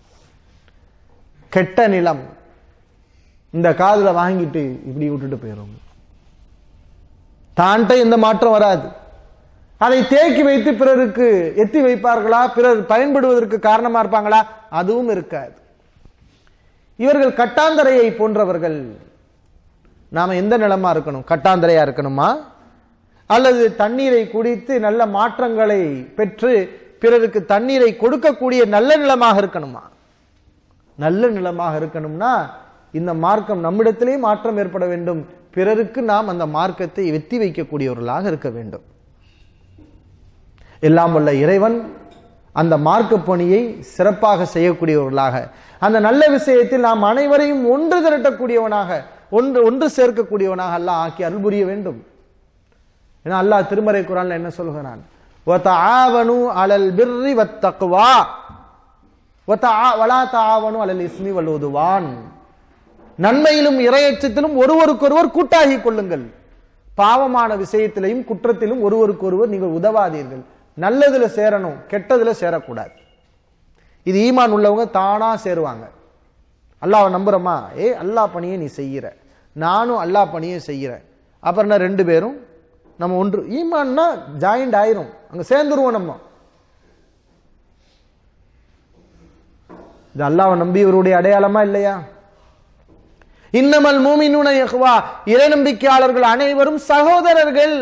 கெட்ட நிலம் இந்த காதுல வாங்கிட்டு இப்படி விட்டுட்டு போயிடும் தான்ட்ட எந்த மாற்றம் வராது அதை தேக்கி வைத்து பிறருக்கு எத்தி வைப்பார்களா பிறர் பயன்படுவதற்கு காரணமா இருப்பாங்களா அதுவும் இருக்காது இவர்கள் கட்டாந்தரையை போன்றவர்கள் நாம எந்த நிலமா இருக்கணும் கட்டாந்தரையா இருக்கணுமா அல்லது தண்ணீரை குடித்து நல்ல மாற்றங்களை பெற்று பிறருக்கு தண்ணீரை கொடுக்கக்கூடிய நல்ல நிலமாக இருக்கணுமா நல்ல நிலமாக இருக்கணும்னா இந்த மார்க்கம் நம்மிடத்திலே மாற்றம் ஏற்பட வேண்டும் பிறருக்கு நாம் அந்த மார்க்கத்தை வெத்தி வைக்கக்கூடியவர்களாக இருக்க வேண்டும் எல்லாம் வல்ல இறைவன் அந்த மார்க்க பணியை சிறப்பாக செய்யக்கூடியவர்களாக அந்த நல்ல விஷயத்தில் நாம் அனைவரையும் ஒன்று திரட்டக்கூடியவனாக ஒன்று ஒன்று சேர்க்கக்கூடியவனாக அல்லாஹ் ஆக்கி அருள் புரிய வேண்டும் ஏன்னா அல்லாஹ் திருமறை குரான்ல என்ன சொல்கிறான் வதஆவனு அலல் பிர்ரி வத்தக்வா வதஆ- வலா தஆவனு அலல் இஸ்மி வல் உதுவான் நன்மையிலும் இரையச்சத்திலும் ஒருவருக்கொருவர் கூட்டாகி கொள்ளுங்கள் பாவமான விஷயத்திலையும் குற்றத்திலும் ஒருவருக்கொருவர் நீங்கள் உதவாதீர்கள் நல்லதுல சேரணும் கெட்டதுல சேரக்கூடாது இது ஈமான் உள்ளவங்க தானா சேருவாங்க அல்லாஹ்வை நம்புறோமா ஏ அல்லாஹ் பணியை நீ செய்கிற நானும் அல்லாஹ் பணியை செய்கிறேன் அப்புறம் என்ன ரெண்டு பேரும் நம்ம ஒன்று ஈமான்னா ஜாயிண்ட் ஆயிரும் அங்க சேர்ந்துருவோம் நம்ம இது அல்லாஹ்வை நம்பியவருடைய அடையாளமா இல்லையா இன்னமல் மூமினுன யஹ்வா இறை நம்பிக்கையாளர்கள் அனைவரும் சகோதரர்கள்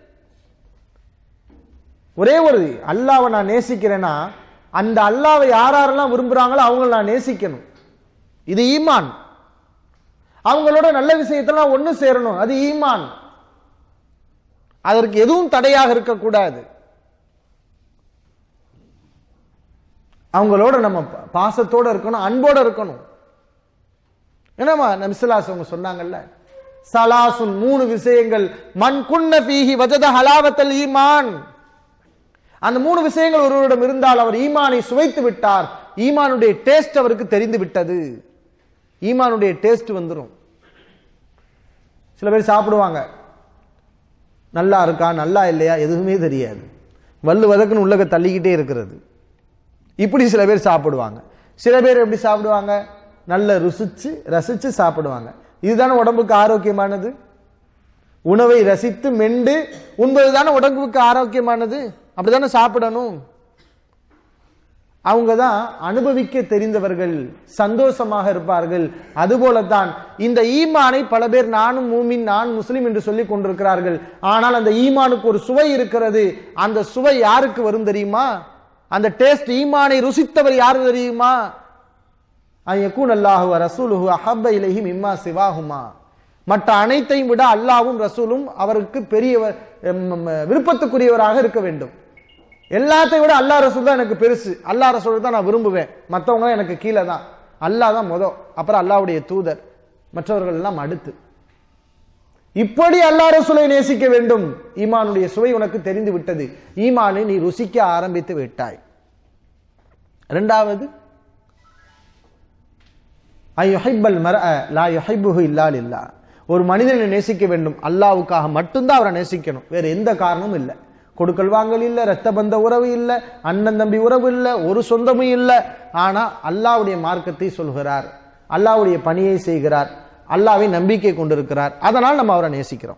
ஒரே ஒரு அல்லாவை நான் நேசிக்கிறேன்னா அந்த அல்லாவை யார் யாரெல்லாம் விரும்புறாங்களோ அவங்கள நான் நேசிக்கணும் இது ஈமான் அவங்களோட நல்ல விஷயத்துல நான் ஒண்ணு சேரணும் அது ஈமான் அதற்கு எதுவும் தடையாக இருக்கக்கூடாது அவங்களோட நம்ம பா- பாசத்தோட இருக்கணும் அன்போட இருக்கணும் என்னமா நபிசுல்லாஸ் அவங்க சொன்னாங்கல்ல சலாசுன் மூணு விஷயங்கள் மண் குன்ன ஃபீஹி வஜத ஹலாவத்தல் ஈமான் அந்த மூணு விஷயங்கள் ஒருவரிடம் இருந்தால் அவர் ஈமானை சுவைத்து விட்டார் ஈமானுடைய டேஸ்ட் அவருக்கு தெரிந்து விட்டது ஈமானுடைய டேஸ்ட் வந்துரும் சில பேர் சாப்பிடுவாங்க நல்லா இருக்கா நல்லா இல்லையா எதுவுமே தெரியாது வல்லு வதக்குன்னு உள்ளக தள்ளிக்கிட்டே இருக்கிறது இப்படி சில பேர் சாப்பிடுவாங்க சில பேர் எப்படி சாப்பிடுவாங்க நல்ல ருசிச்சு ரசிச்சு சாப்பிடுவாங்க இதுதானே உடம்புக்கு ஆரோக்கியமானது உணவை ரசித்து மெண்டு உண்பது தானே உடம்புக்கு ஆரோக்கியமானது அப்படிதானே சாப்பிடணும் அவங்க தான் அனுபவிக்க தெரிந்தவர்கள் சந்தோஷமாக இருப்பார்கள் அதுபோலத்தான் இந்த ஈமானை பல பேர் நானும் மூமின் நான் முஸ்லிம் என்று சொல்லிக் கொண்டிருக்கிறார்கள் ஆனால் அந்த ஈமானுக்கு ஒரு சுவை இருக்கிறது அந்த சுவை யாருக்கு வரும் தெரியுமா அந்த டேஸ்ட் ஈமானை ருசித்தவர் யாரு தெரியுமா ஐயக்கூன் அல்லாஹு ரசூலுஹு அஹப்ப இலைஹி மிம்மா சிவாகுமா மற்ற அனைத்தையும் விட அல்லாவும் ரசூலும் அவருக்கு பெரியவர் எம், விருப்பத்துக்குரியவராக இருக்க வேண்டும் எல்லாத்தையும் விட அல்லாஹ் ரசூல் தான் எனக்கு பெருசு அல்லாஹ் ரசூல் தான் நான் விரும்புவேன் மற்றவங்க எனக்கு கீழே தான் அல்லாஹ் தான் முத அப்புறம் அல்லாஹ்வுடைய தூதர் மற்றவர்கள் எல்லாம் அடுத்து இப்படி அல்லாஹ் ரசூலை நேசிக்க வேண்டும் ஈமானுடைய சுவை உனக்கு தெரிந்து விட்டது ஈமானை நீ ருசிக்க ஆரம்பித்து விட்டாய் இரண்டாவது ஐயுஹிப்பல் மர்அ லா யுஹிப்புஹு இல்லா லில்லாஹ் ஒரு மனிதனை நேசிக்க வேண்டும் அல்லாஹ்வுக்காக மட்டும்தான் அவரை நேசிக்கணும் வேற எந்த காரணமும் இல்லை கொடுக்கல் வாங்கல் இல்ல ரத்த பந்த உறவு இல்ல அண்ணன் தம்பி உறவு இல்ல ஒரு சொந்தமும் இல்ல ஆனா அல்லாஹ்வுடைய மார்க்கத்தை சொல்கிறார் அல்லாஹ்வுடைய பணியை செய்கிறார் அல்லாஹ்வை நம்பிக்கை கொண்டிருக்கிறார் அதனால் நம்ம அவரை நேசிக்கிறோம்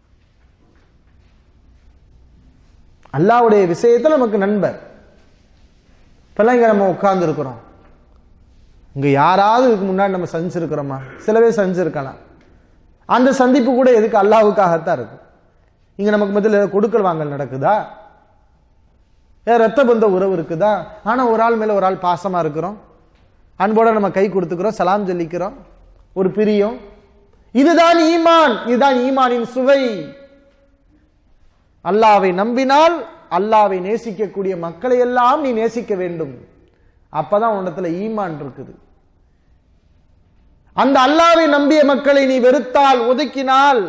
அல்லாஹ்வுடைய விஷயத்துல நமக்கு நண்பர் இப்பெல்லாம் இங்க நம்ம உட்கார்ந்து இருக்கிறோம் இங்க யாராவது இதுக்கு முன்னாடி நம்ம சந்திச்சிருக்கிறோமா சில பேர் சந்திச்சிருக்கலாம் அந்த சந்திப்பு கூட எதுக்கு அல்லாஹ்வுக்காகத்தான் இருக்கு இங்க நமக்கு மத்தியில் ஏதாவது கொடுக்கல் வாங்கல் நடக்குதா ஏன் ரத்த பந்த உறவு இருக்குதா ஆனா ஒரு ஆள் மேல ஒரு ஆள் பாசமா இருக்கிறோம் அன்போட நம்ம கை கொடுத்துக்கிறோம் சலாம் சொல்லிக்கிறோம் ஒரு பிரியம் இதுதான் ஈமான் இதுதான் ஈமானின் சுவை அல்லாவை நம்பினால் அல்லாவை நேசிக்கக்கூடிய மக்களை எல்லாம் நீ நேசிக்க வேண்டும் அப்பதான் உன்னத்துல ஈமான் இருக்குது அந்த அல்லாவை நம்பிய மக்களை நீ வெறுத்தால் ஒதுக்கினால்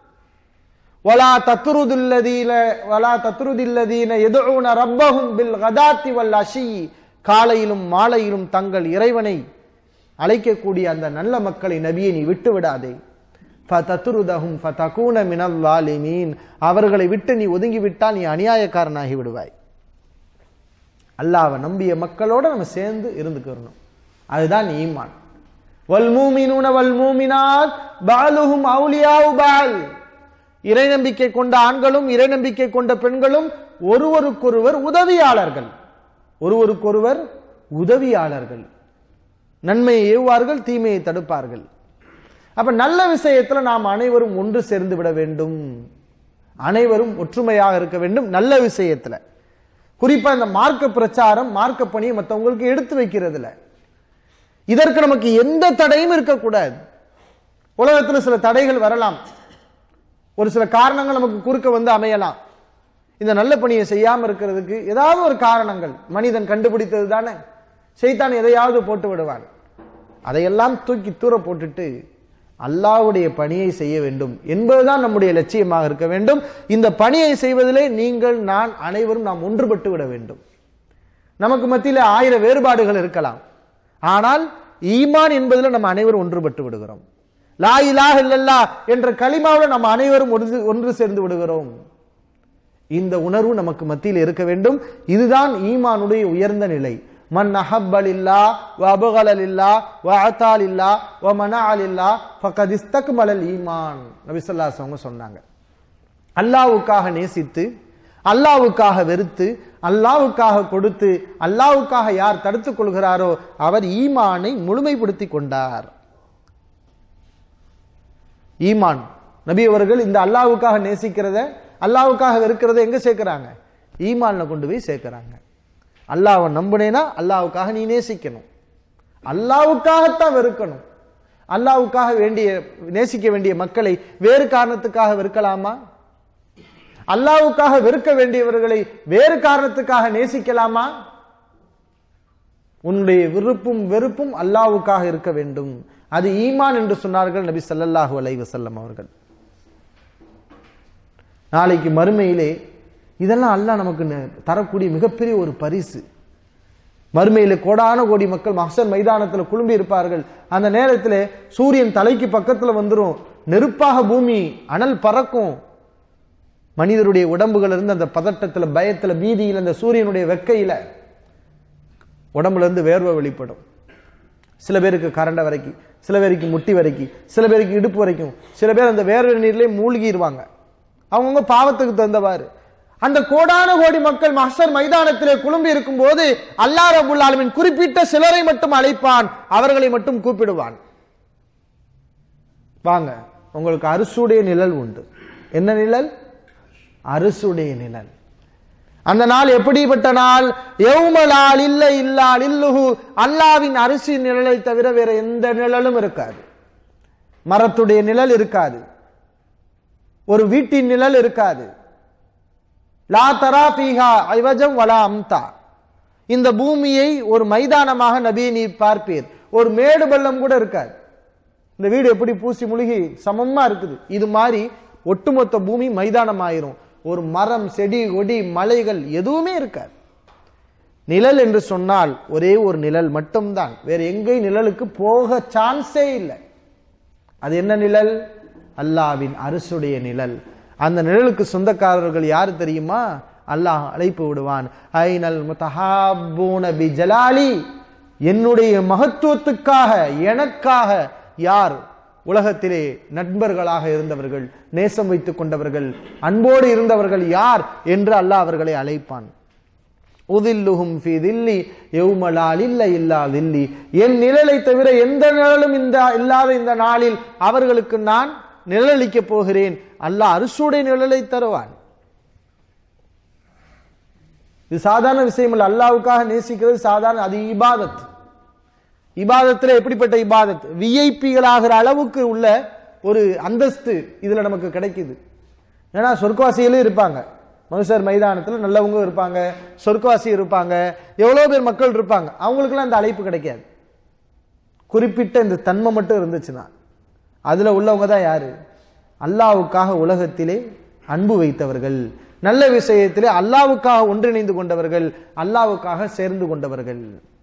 வலா தத்ருதுல்லதீன வலா தத்ருதில்லதீன எதுன ரப்பஹும் பில் கதாத்தி வல் அஷி காலையிலும் மாலையிலும் தங்கள் இறைவனை அழைக்கக்கூடிய அந்த நல்ல மக்களை நபியை நீ விட்டு விடாதே ஃபதத்ருதஹும் ஃபதகூன மினல் லாலிமீன் அவர்களை விட்டு நீ ஒதுங்கி விட்டால் நீ அநியாயக்காரனாகி விடுவாய் அல்லாஹ்வை நம்பிய மக்களோட நம்ம சேர்ந்து இருந்துக்கிறணும் அதுதான் ஈமான் வல் மூமினூன வல் மூமினாத் பாலுஹும் அவுலியாவு பால் இறை நம்பிக்கை கொண்ட ஆண்களும் இறை நம்பிக்கை கொண்ட பெண்களும் ஒருவருக்கொருவர் உதவியாளர்கள் ஒருவருக்கொருவர் உதவியாளர்கள் நன்மையை ஏவுவார்கள் தீமையை தடுப்பார்கள் அப்ப நல்ல விஷயத்துல நாம் அனைவரும் ஒன்று சேர்ந்து விட வேண்டும் அனைவரும் ஒற்றுமையாக இருக்க வேண்டும் நல்ல விஷயத்துல குறிப்பா இந்த மார்க்க பிரச்சாரம் மார்க்க பணியை மற்றவங்களுக்கு எடுத்து வைக்கிறதுல இதற்கு நமக்கு எந்த தடையும் இருக்கக்கூடாது உலகத்துல சில தடைகள் வரலாம் ஒரு சில காரணங்கள் நமக்கு குறுக்க வந்து அமையலாம் இந்த நல்ல பணியை செய்யாம இருக்கிறதுக்கு ஏதாவது ஒரு காரணங்கள் மனிதன் கண்டுபிடித்தது தானே செய்தான் எதையாவது போட்டு விடுவான் அதையெல்லாம் தூக்கி தூர போட்டுட்டு அல்லாஹ்வுடைய பணியை செய்ய வேண்டும் என்பதுதான் நம்முடைய லட்சியமாக இருக்க வேண்டும் இந்த பணியை செய்வதிலே நீங்கள் நான் அனைவரும் நாம் ஒன்றுபட்டு விட வேண்டும் நமக்கு மத்தியில ஆயிரம் வேறுபாடுகள் இருக்கலாம் ஆனால் ஈமான் என்பதில் நம்ம அனைவரும் ஒன்றுபட்டு விடுகிறோம் லா இலாஹ இல்லல்லா என்ற களிமாவில் நம்ம அனைவரும் ஒன்று ஒன்று சேர்ந்து விடுகிறோம் இந்த உணர்வு நமக்கு மத்தியில் இருக்க வேண்டும் இதுதான் ஈமானுடைய உயர்ந்த நிலை மன் அஹப்பலில்லா வ அபகலில்லா வ அத்தாலில்லா வ மனஅலில்லா ஃபகத் இஸ்தக்மலல் ஈமான் நபி ஸல்லல்லாஹு அலைஹி வஸல்லம் சொன்னாங்க அல்லாஹ்வுக்காக நேசித்து அல்லாஹ்வுக்காக வெறுத்து அல்லாஹ்வுக்காக கொடுத்து அல்லாஹ்வுக்காக யார் தடுத்துக் கொள்கிறாரோ அவர் ஈமானை முழுமைப்படுத்தி கொண்டார் ஈமான் நபி அவர்கள் இந்த அல்லாஹ்வுக்காக நேசிக்கிறத அல்லாஹ்வுக்காக வெறுக்கிறத எங்க சேர்க்கிறாங்க ஈமான்ல கொண்டு போய் சேர்க்கிறாங்க அல்லாஹ்வை நம்புனேனா அல்லாஹ்வுக்காக நீ நேசிக்கணும் அல்லாஹ்வுக்காகத்தான் வெறுக்கணும் அல்லாஹ்வுக்காக வேண்டிய நேசிக்க வேண்டிய மக்களை வேறு காரணத்துக்காக வெறுக்கலாமா அல்லாஹ்வுக்காக வெறுக்க வேண்டியவர்களை வேறு காரணத்துக்காக நேசிக்கலாமா உன்னுடைய விருப்பும் வெறுப்பும் அல்லாஹ்வுக்காக இருக்க வேண்டும் அது ஈமான் என்று சொன்னார்கள் நபி ஸல்லல்லாஹு அலைஹி வஸல்லம் அவர்கள் நாளைக்கு மறுமையிலே இதெல்லாம் அல்லாஹ் நமக்கு ந- தரக்கூடிய மிகப்பெரிய ஒரு பரிசு மறுமையில கோடான கோடி மக்கள் மஹ்சர் மைதானத்தில் குழும்பி இருப்பார்கள் அந்த நேரத்தில் சூரியன் தலைக்கு பக்கத்துல வந்துரும் நெருப்பாக பூமி அனல் பறக்கும் மனிதருடைய உடம்புகள் இருந்து அந்த பதட்டத்துல பயத்துல பீதியில் அந்த சூரியனுடைய வெக்கையில உடம்புல இருந்து வேர்வை வெளிப்படும் சில பேருக்கு கரண்டை வரைக்கும் சில பேருக்கு முட்டி வரைக்கும் சில பேருக்கு இடுப்பு வரைக்கும் சில பேர் அந்த வேர்வை நீர்லயே மூழ்கிடுவாங்க அவங்கவுங்க பாவத்துக்கு தகுந்தவாறு அந்த கோடான கோடி மக்கள் மஹ்ஷர் மைதானத்திலே குழும்பி இருக்கும் போது அல்லாஹ் ரபுல் ஆலமீன் குறிப்பிட்ட சிலரை மட்டும் அழைப்பான் அவர்களை மட்டும் கூப்பிடுவான் வாங்க உங்களுக்கு அரசுடைய நிழல் உண்டு என்ன நிழல் அரசுடைய நிழல் அந்த நாள் எப்படிப்பட்ட நாள் எவ்மலால் இல்ல இல்லால் இல்லுஹு அல்லாவின் அரிசி நிழலை தவிர வேற எந்த நிழலும் இருக்காது மரத்துடைய நிழல் இருக்காது ஒரு வீட்டின் நிழல் இருக்காது லா தரா ஃபீஹா ஐவஜம் வலா அம்தா இந்த பூமியை ஒரு மைதானமாக நபியை நீர் பார்ப்பீர் ஒரு மேடு பள்ளம் கூட இருக்காது இந்த வீடு எப்படி பூசி முழுகி சமமா இருக்குது இது மாதிரி ஒட்டுமொத்த பூமி மைதானம் ஆயிரும் ஒரு மரம் செடி கொடி மலைகள் எதுவுமே இருக்காது நிழல் என்று சொன்னால் ஒரே ஒரு நிழல் மட்டும்தான் வேற எங்கேயும் நிழலுக்கு போக சான்ஸே இல்லை அது என்ன நிழல் அல்லாவின் அரசுடைய நிழல் அந்த நிழலுக்கு சொந்தக்காரர்கள் யார் தெரியுமா அல்லாஹ் அழைப்பு விடுவான் ஐனல் முத்தஹாபூன பி ஜலாலி என்னுடைய மகத்துவத்துக்காக எனக்காக யார் உலகத்திலே நண்பர்களாக இருந்தவர்கள் நேசம் வைத்துக் கொண்டவர்கள் அன்போடு இருந்தவர்கள் யார் என்று அல்லாஹ் அவர்களை அழைப்பான் உதில்லுஹும் ஃபி தில்லி யௌமலால் இல்ல இல்லா தில்லி என் நிழலை தவிர எந்த நிழலும் இந்த இல்லாத இந்த நாளில் அவர்களுக்கு நான் நிழலளிக்க போகிறேன் அல்லாஹ் அரிசுடைய நிழலை தருவான் இது சாதாரண விஷயம் இல்ல அல்லாவுக்காக நேசிக்கிறது சாதாரண அது இபாதத் இபாதத்துல எப்படிப்பட்ட இபாதத் விஐபிகள் ஆகிற அளவுக்கு உள்ள ஒரு அந்தஸ்து இதுல நமக்கு கிடைக்குது ஏன்னா சொர்க்கவாசிகளும் இருப்பாங்க மனுஷர் மைதானத்தில் நல்லவங்க இருப்பாங்க சொர்க்கவாசி இருப்பாங்க எவ்வளோ பேர் மக்கள் இருப்பாங்க அவங்களுக்குலாம் அந்த அழைப்பு கிடைக்காது குறிப்பிட்ட இந்த தன்மை மட்டும் இருந்துச்சுன்னா அதுல உள்ளவங்க தான் யாரு அல்லாவுக்காக உலகத்திலே அன்பு வைத்தவர்கள் நல்ல விஷயத்திலே அல்லாவுக்காக ஒன்றிணைந்து கொண்டவர்கள் அல்லாவுக்காக சேர்ந்து கொண்டவர்கள்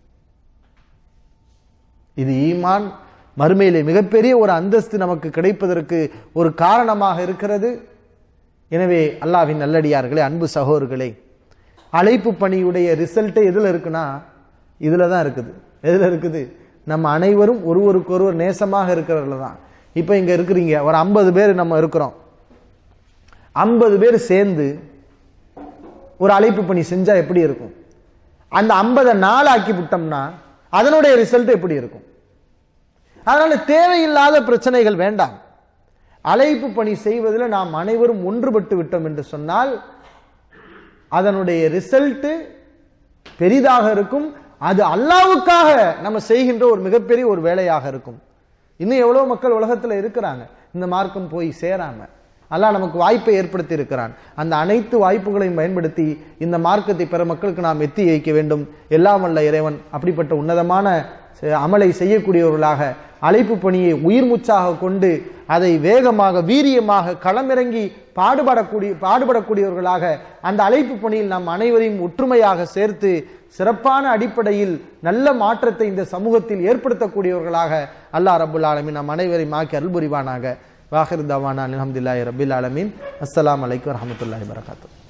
இது ஈமான் மறுமையிலே மிகப்பெரிய ஒரு அந்தஸ்து நமக்கு கிடைப்பதற்கு ஒரு காரணமாக இருக்கிறது எனவே அல்லாவின் நல்லடியார்களே அன்பு சகோதரர்களே அழைப்பு பணியுடைய ரிசல்ட் எதுல இருக்குன்னா இதுல தான் இருக்குது எதுல இருக்குது நம்ம அனைவரும் ஒருவருக்கொருவர் நேசமாக இருக்கிறவர்கள தான் இப்போ இங்க இருக்கிறீங்க ஒரு ஐம்பது பேர் நம்ம இருக்கிறோம் ஐம்பது பேர் சேர்ந்து ஒரு அழைப்பு பணி செஞ்சா எப்படி இருக்கும் அந்த ஐம்பதை நாளாக்கி விட்டோம்னா அதனுடைய ரிசல்ட் எப்படி இருக்கும் அதனால தேவையில்லாத பிரச்சனைகள் வேண்டாம் அழைப்பு பணி செய்வதில் நாம் அனைவரும் ஒன்றுபட்டு விட்டோம் என்று சொன்னால் அதனுடைய ரிசல்ட் பெரிதாக இருக்கும் அது அல்லாவுக்காக நம்ம செய்கின்ற ஒரு மிகப்பெரிய ஒரு வேலையாக இருக்கும் இன்னும் எவ்வளவு மக்கள் உலகத்துல இருக்கிறாங்க இந்த மார்க்கம் போய் சேராம அல்லாஹ் நமக்கு வாய்ப்பை ஏற்படுத்தி இருக்கிறான் அந்த அனைத்து வாய்ப்புகளையும் பயன்படுத்தி இந்த மார்க்கத்தை பிற மக்களுக்கு நாம் எத்தி வைக்க வேண்டும் எல்லாம் வல்ல இறைவன் அப்படிப்பட்ட உன்னதமான அமலை செய்யக்கூடியவர்களாக அழைப்பு பணியை உயிர் மூச்சாக கொண்டு அதை வேகமாக வீரியமாக களமிறங்கி பாடுபடக்கூடிய பாடுபடக்கூடியவர்களாக அந்த அழைப்பு பணியில் நாம் அனைவரையும் ஒற்றுமையாக சேர்த்து சிறப்பான அடிப்படையில் நல்ல மாற்றத்தை இந்த சமூகத்தில் ஏற்படுத்தக்கூடியவர்களாக அல்லாஹ் ரபுல் ஆலமின் நம் அனைவரையும் ஆக்கி அருள்புரிவானாக வாஹிர் தவானா அலமதுல்லாஹி ரபில் ஆலமீன் அஸ்ஸலாமு அலைக்கும் வரஹமத்துல்லாஹி வரகாத்து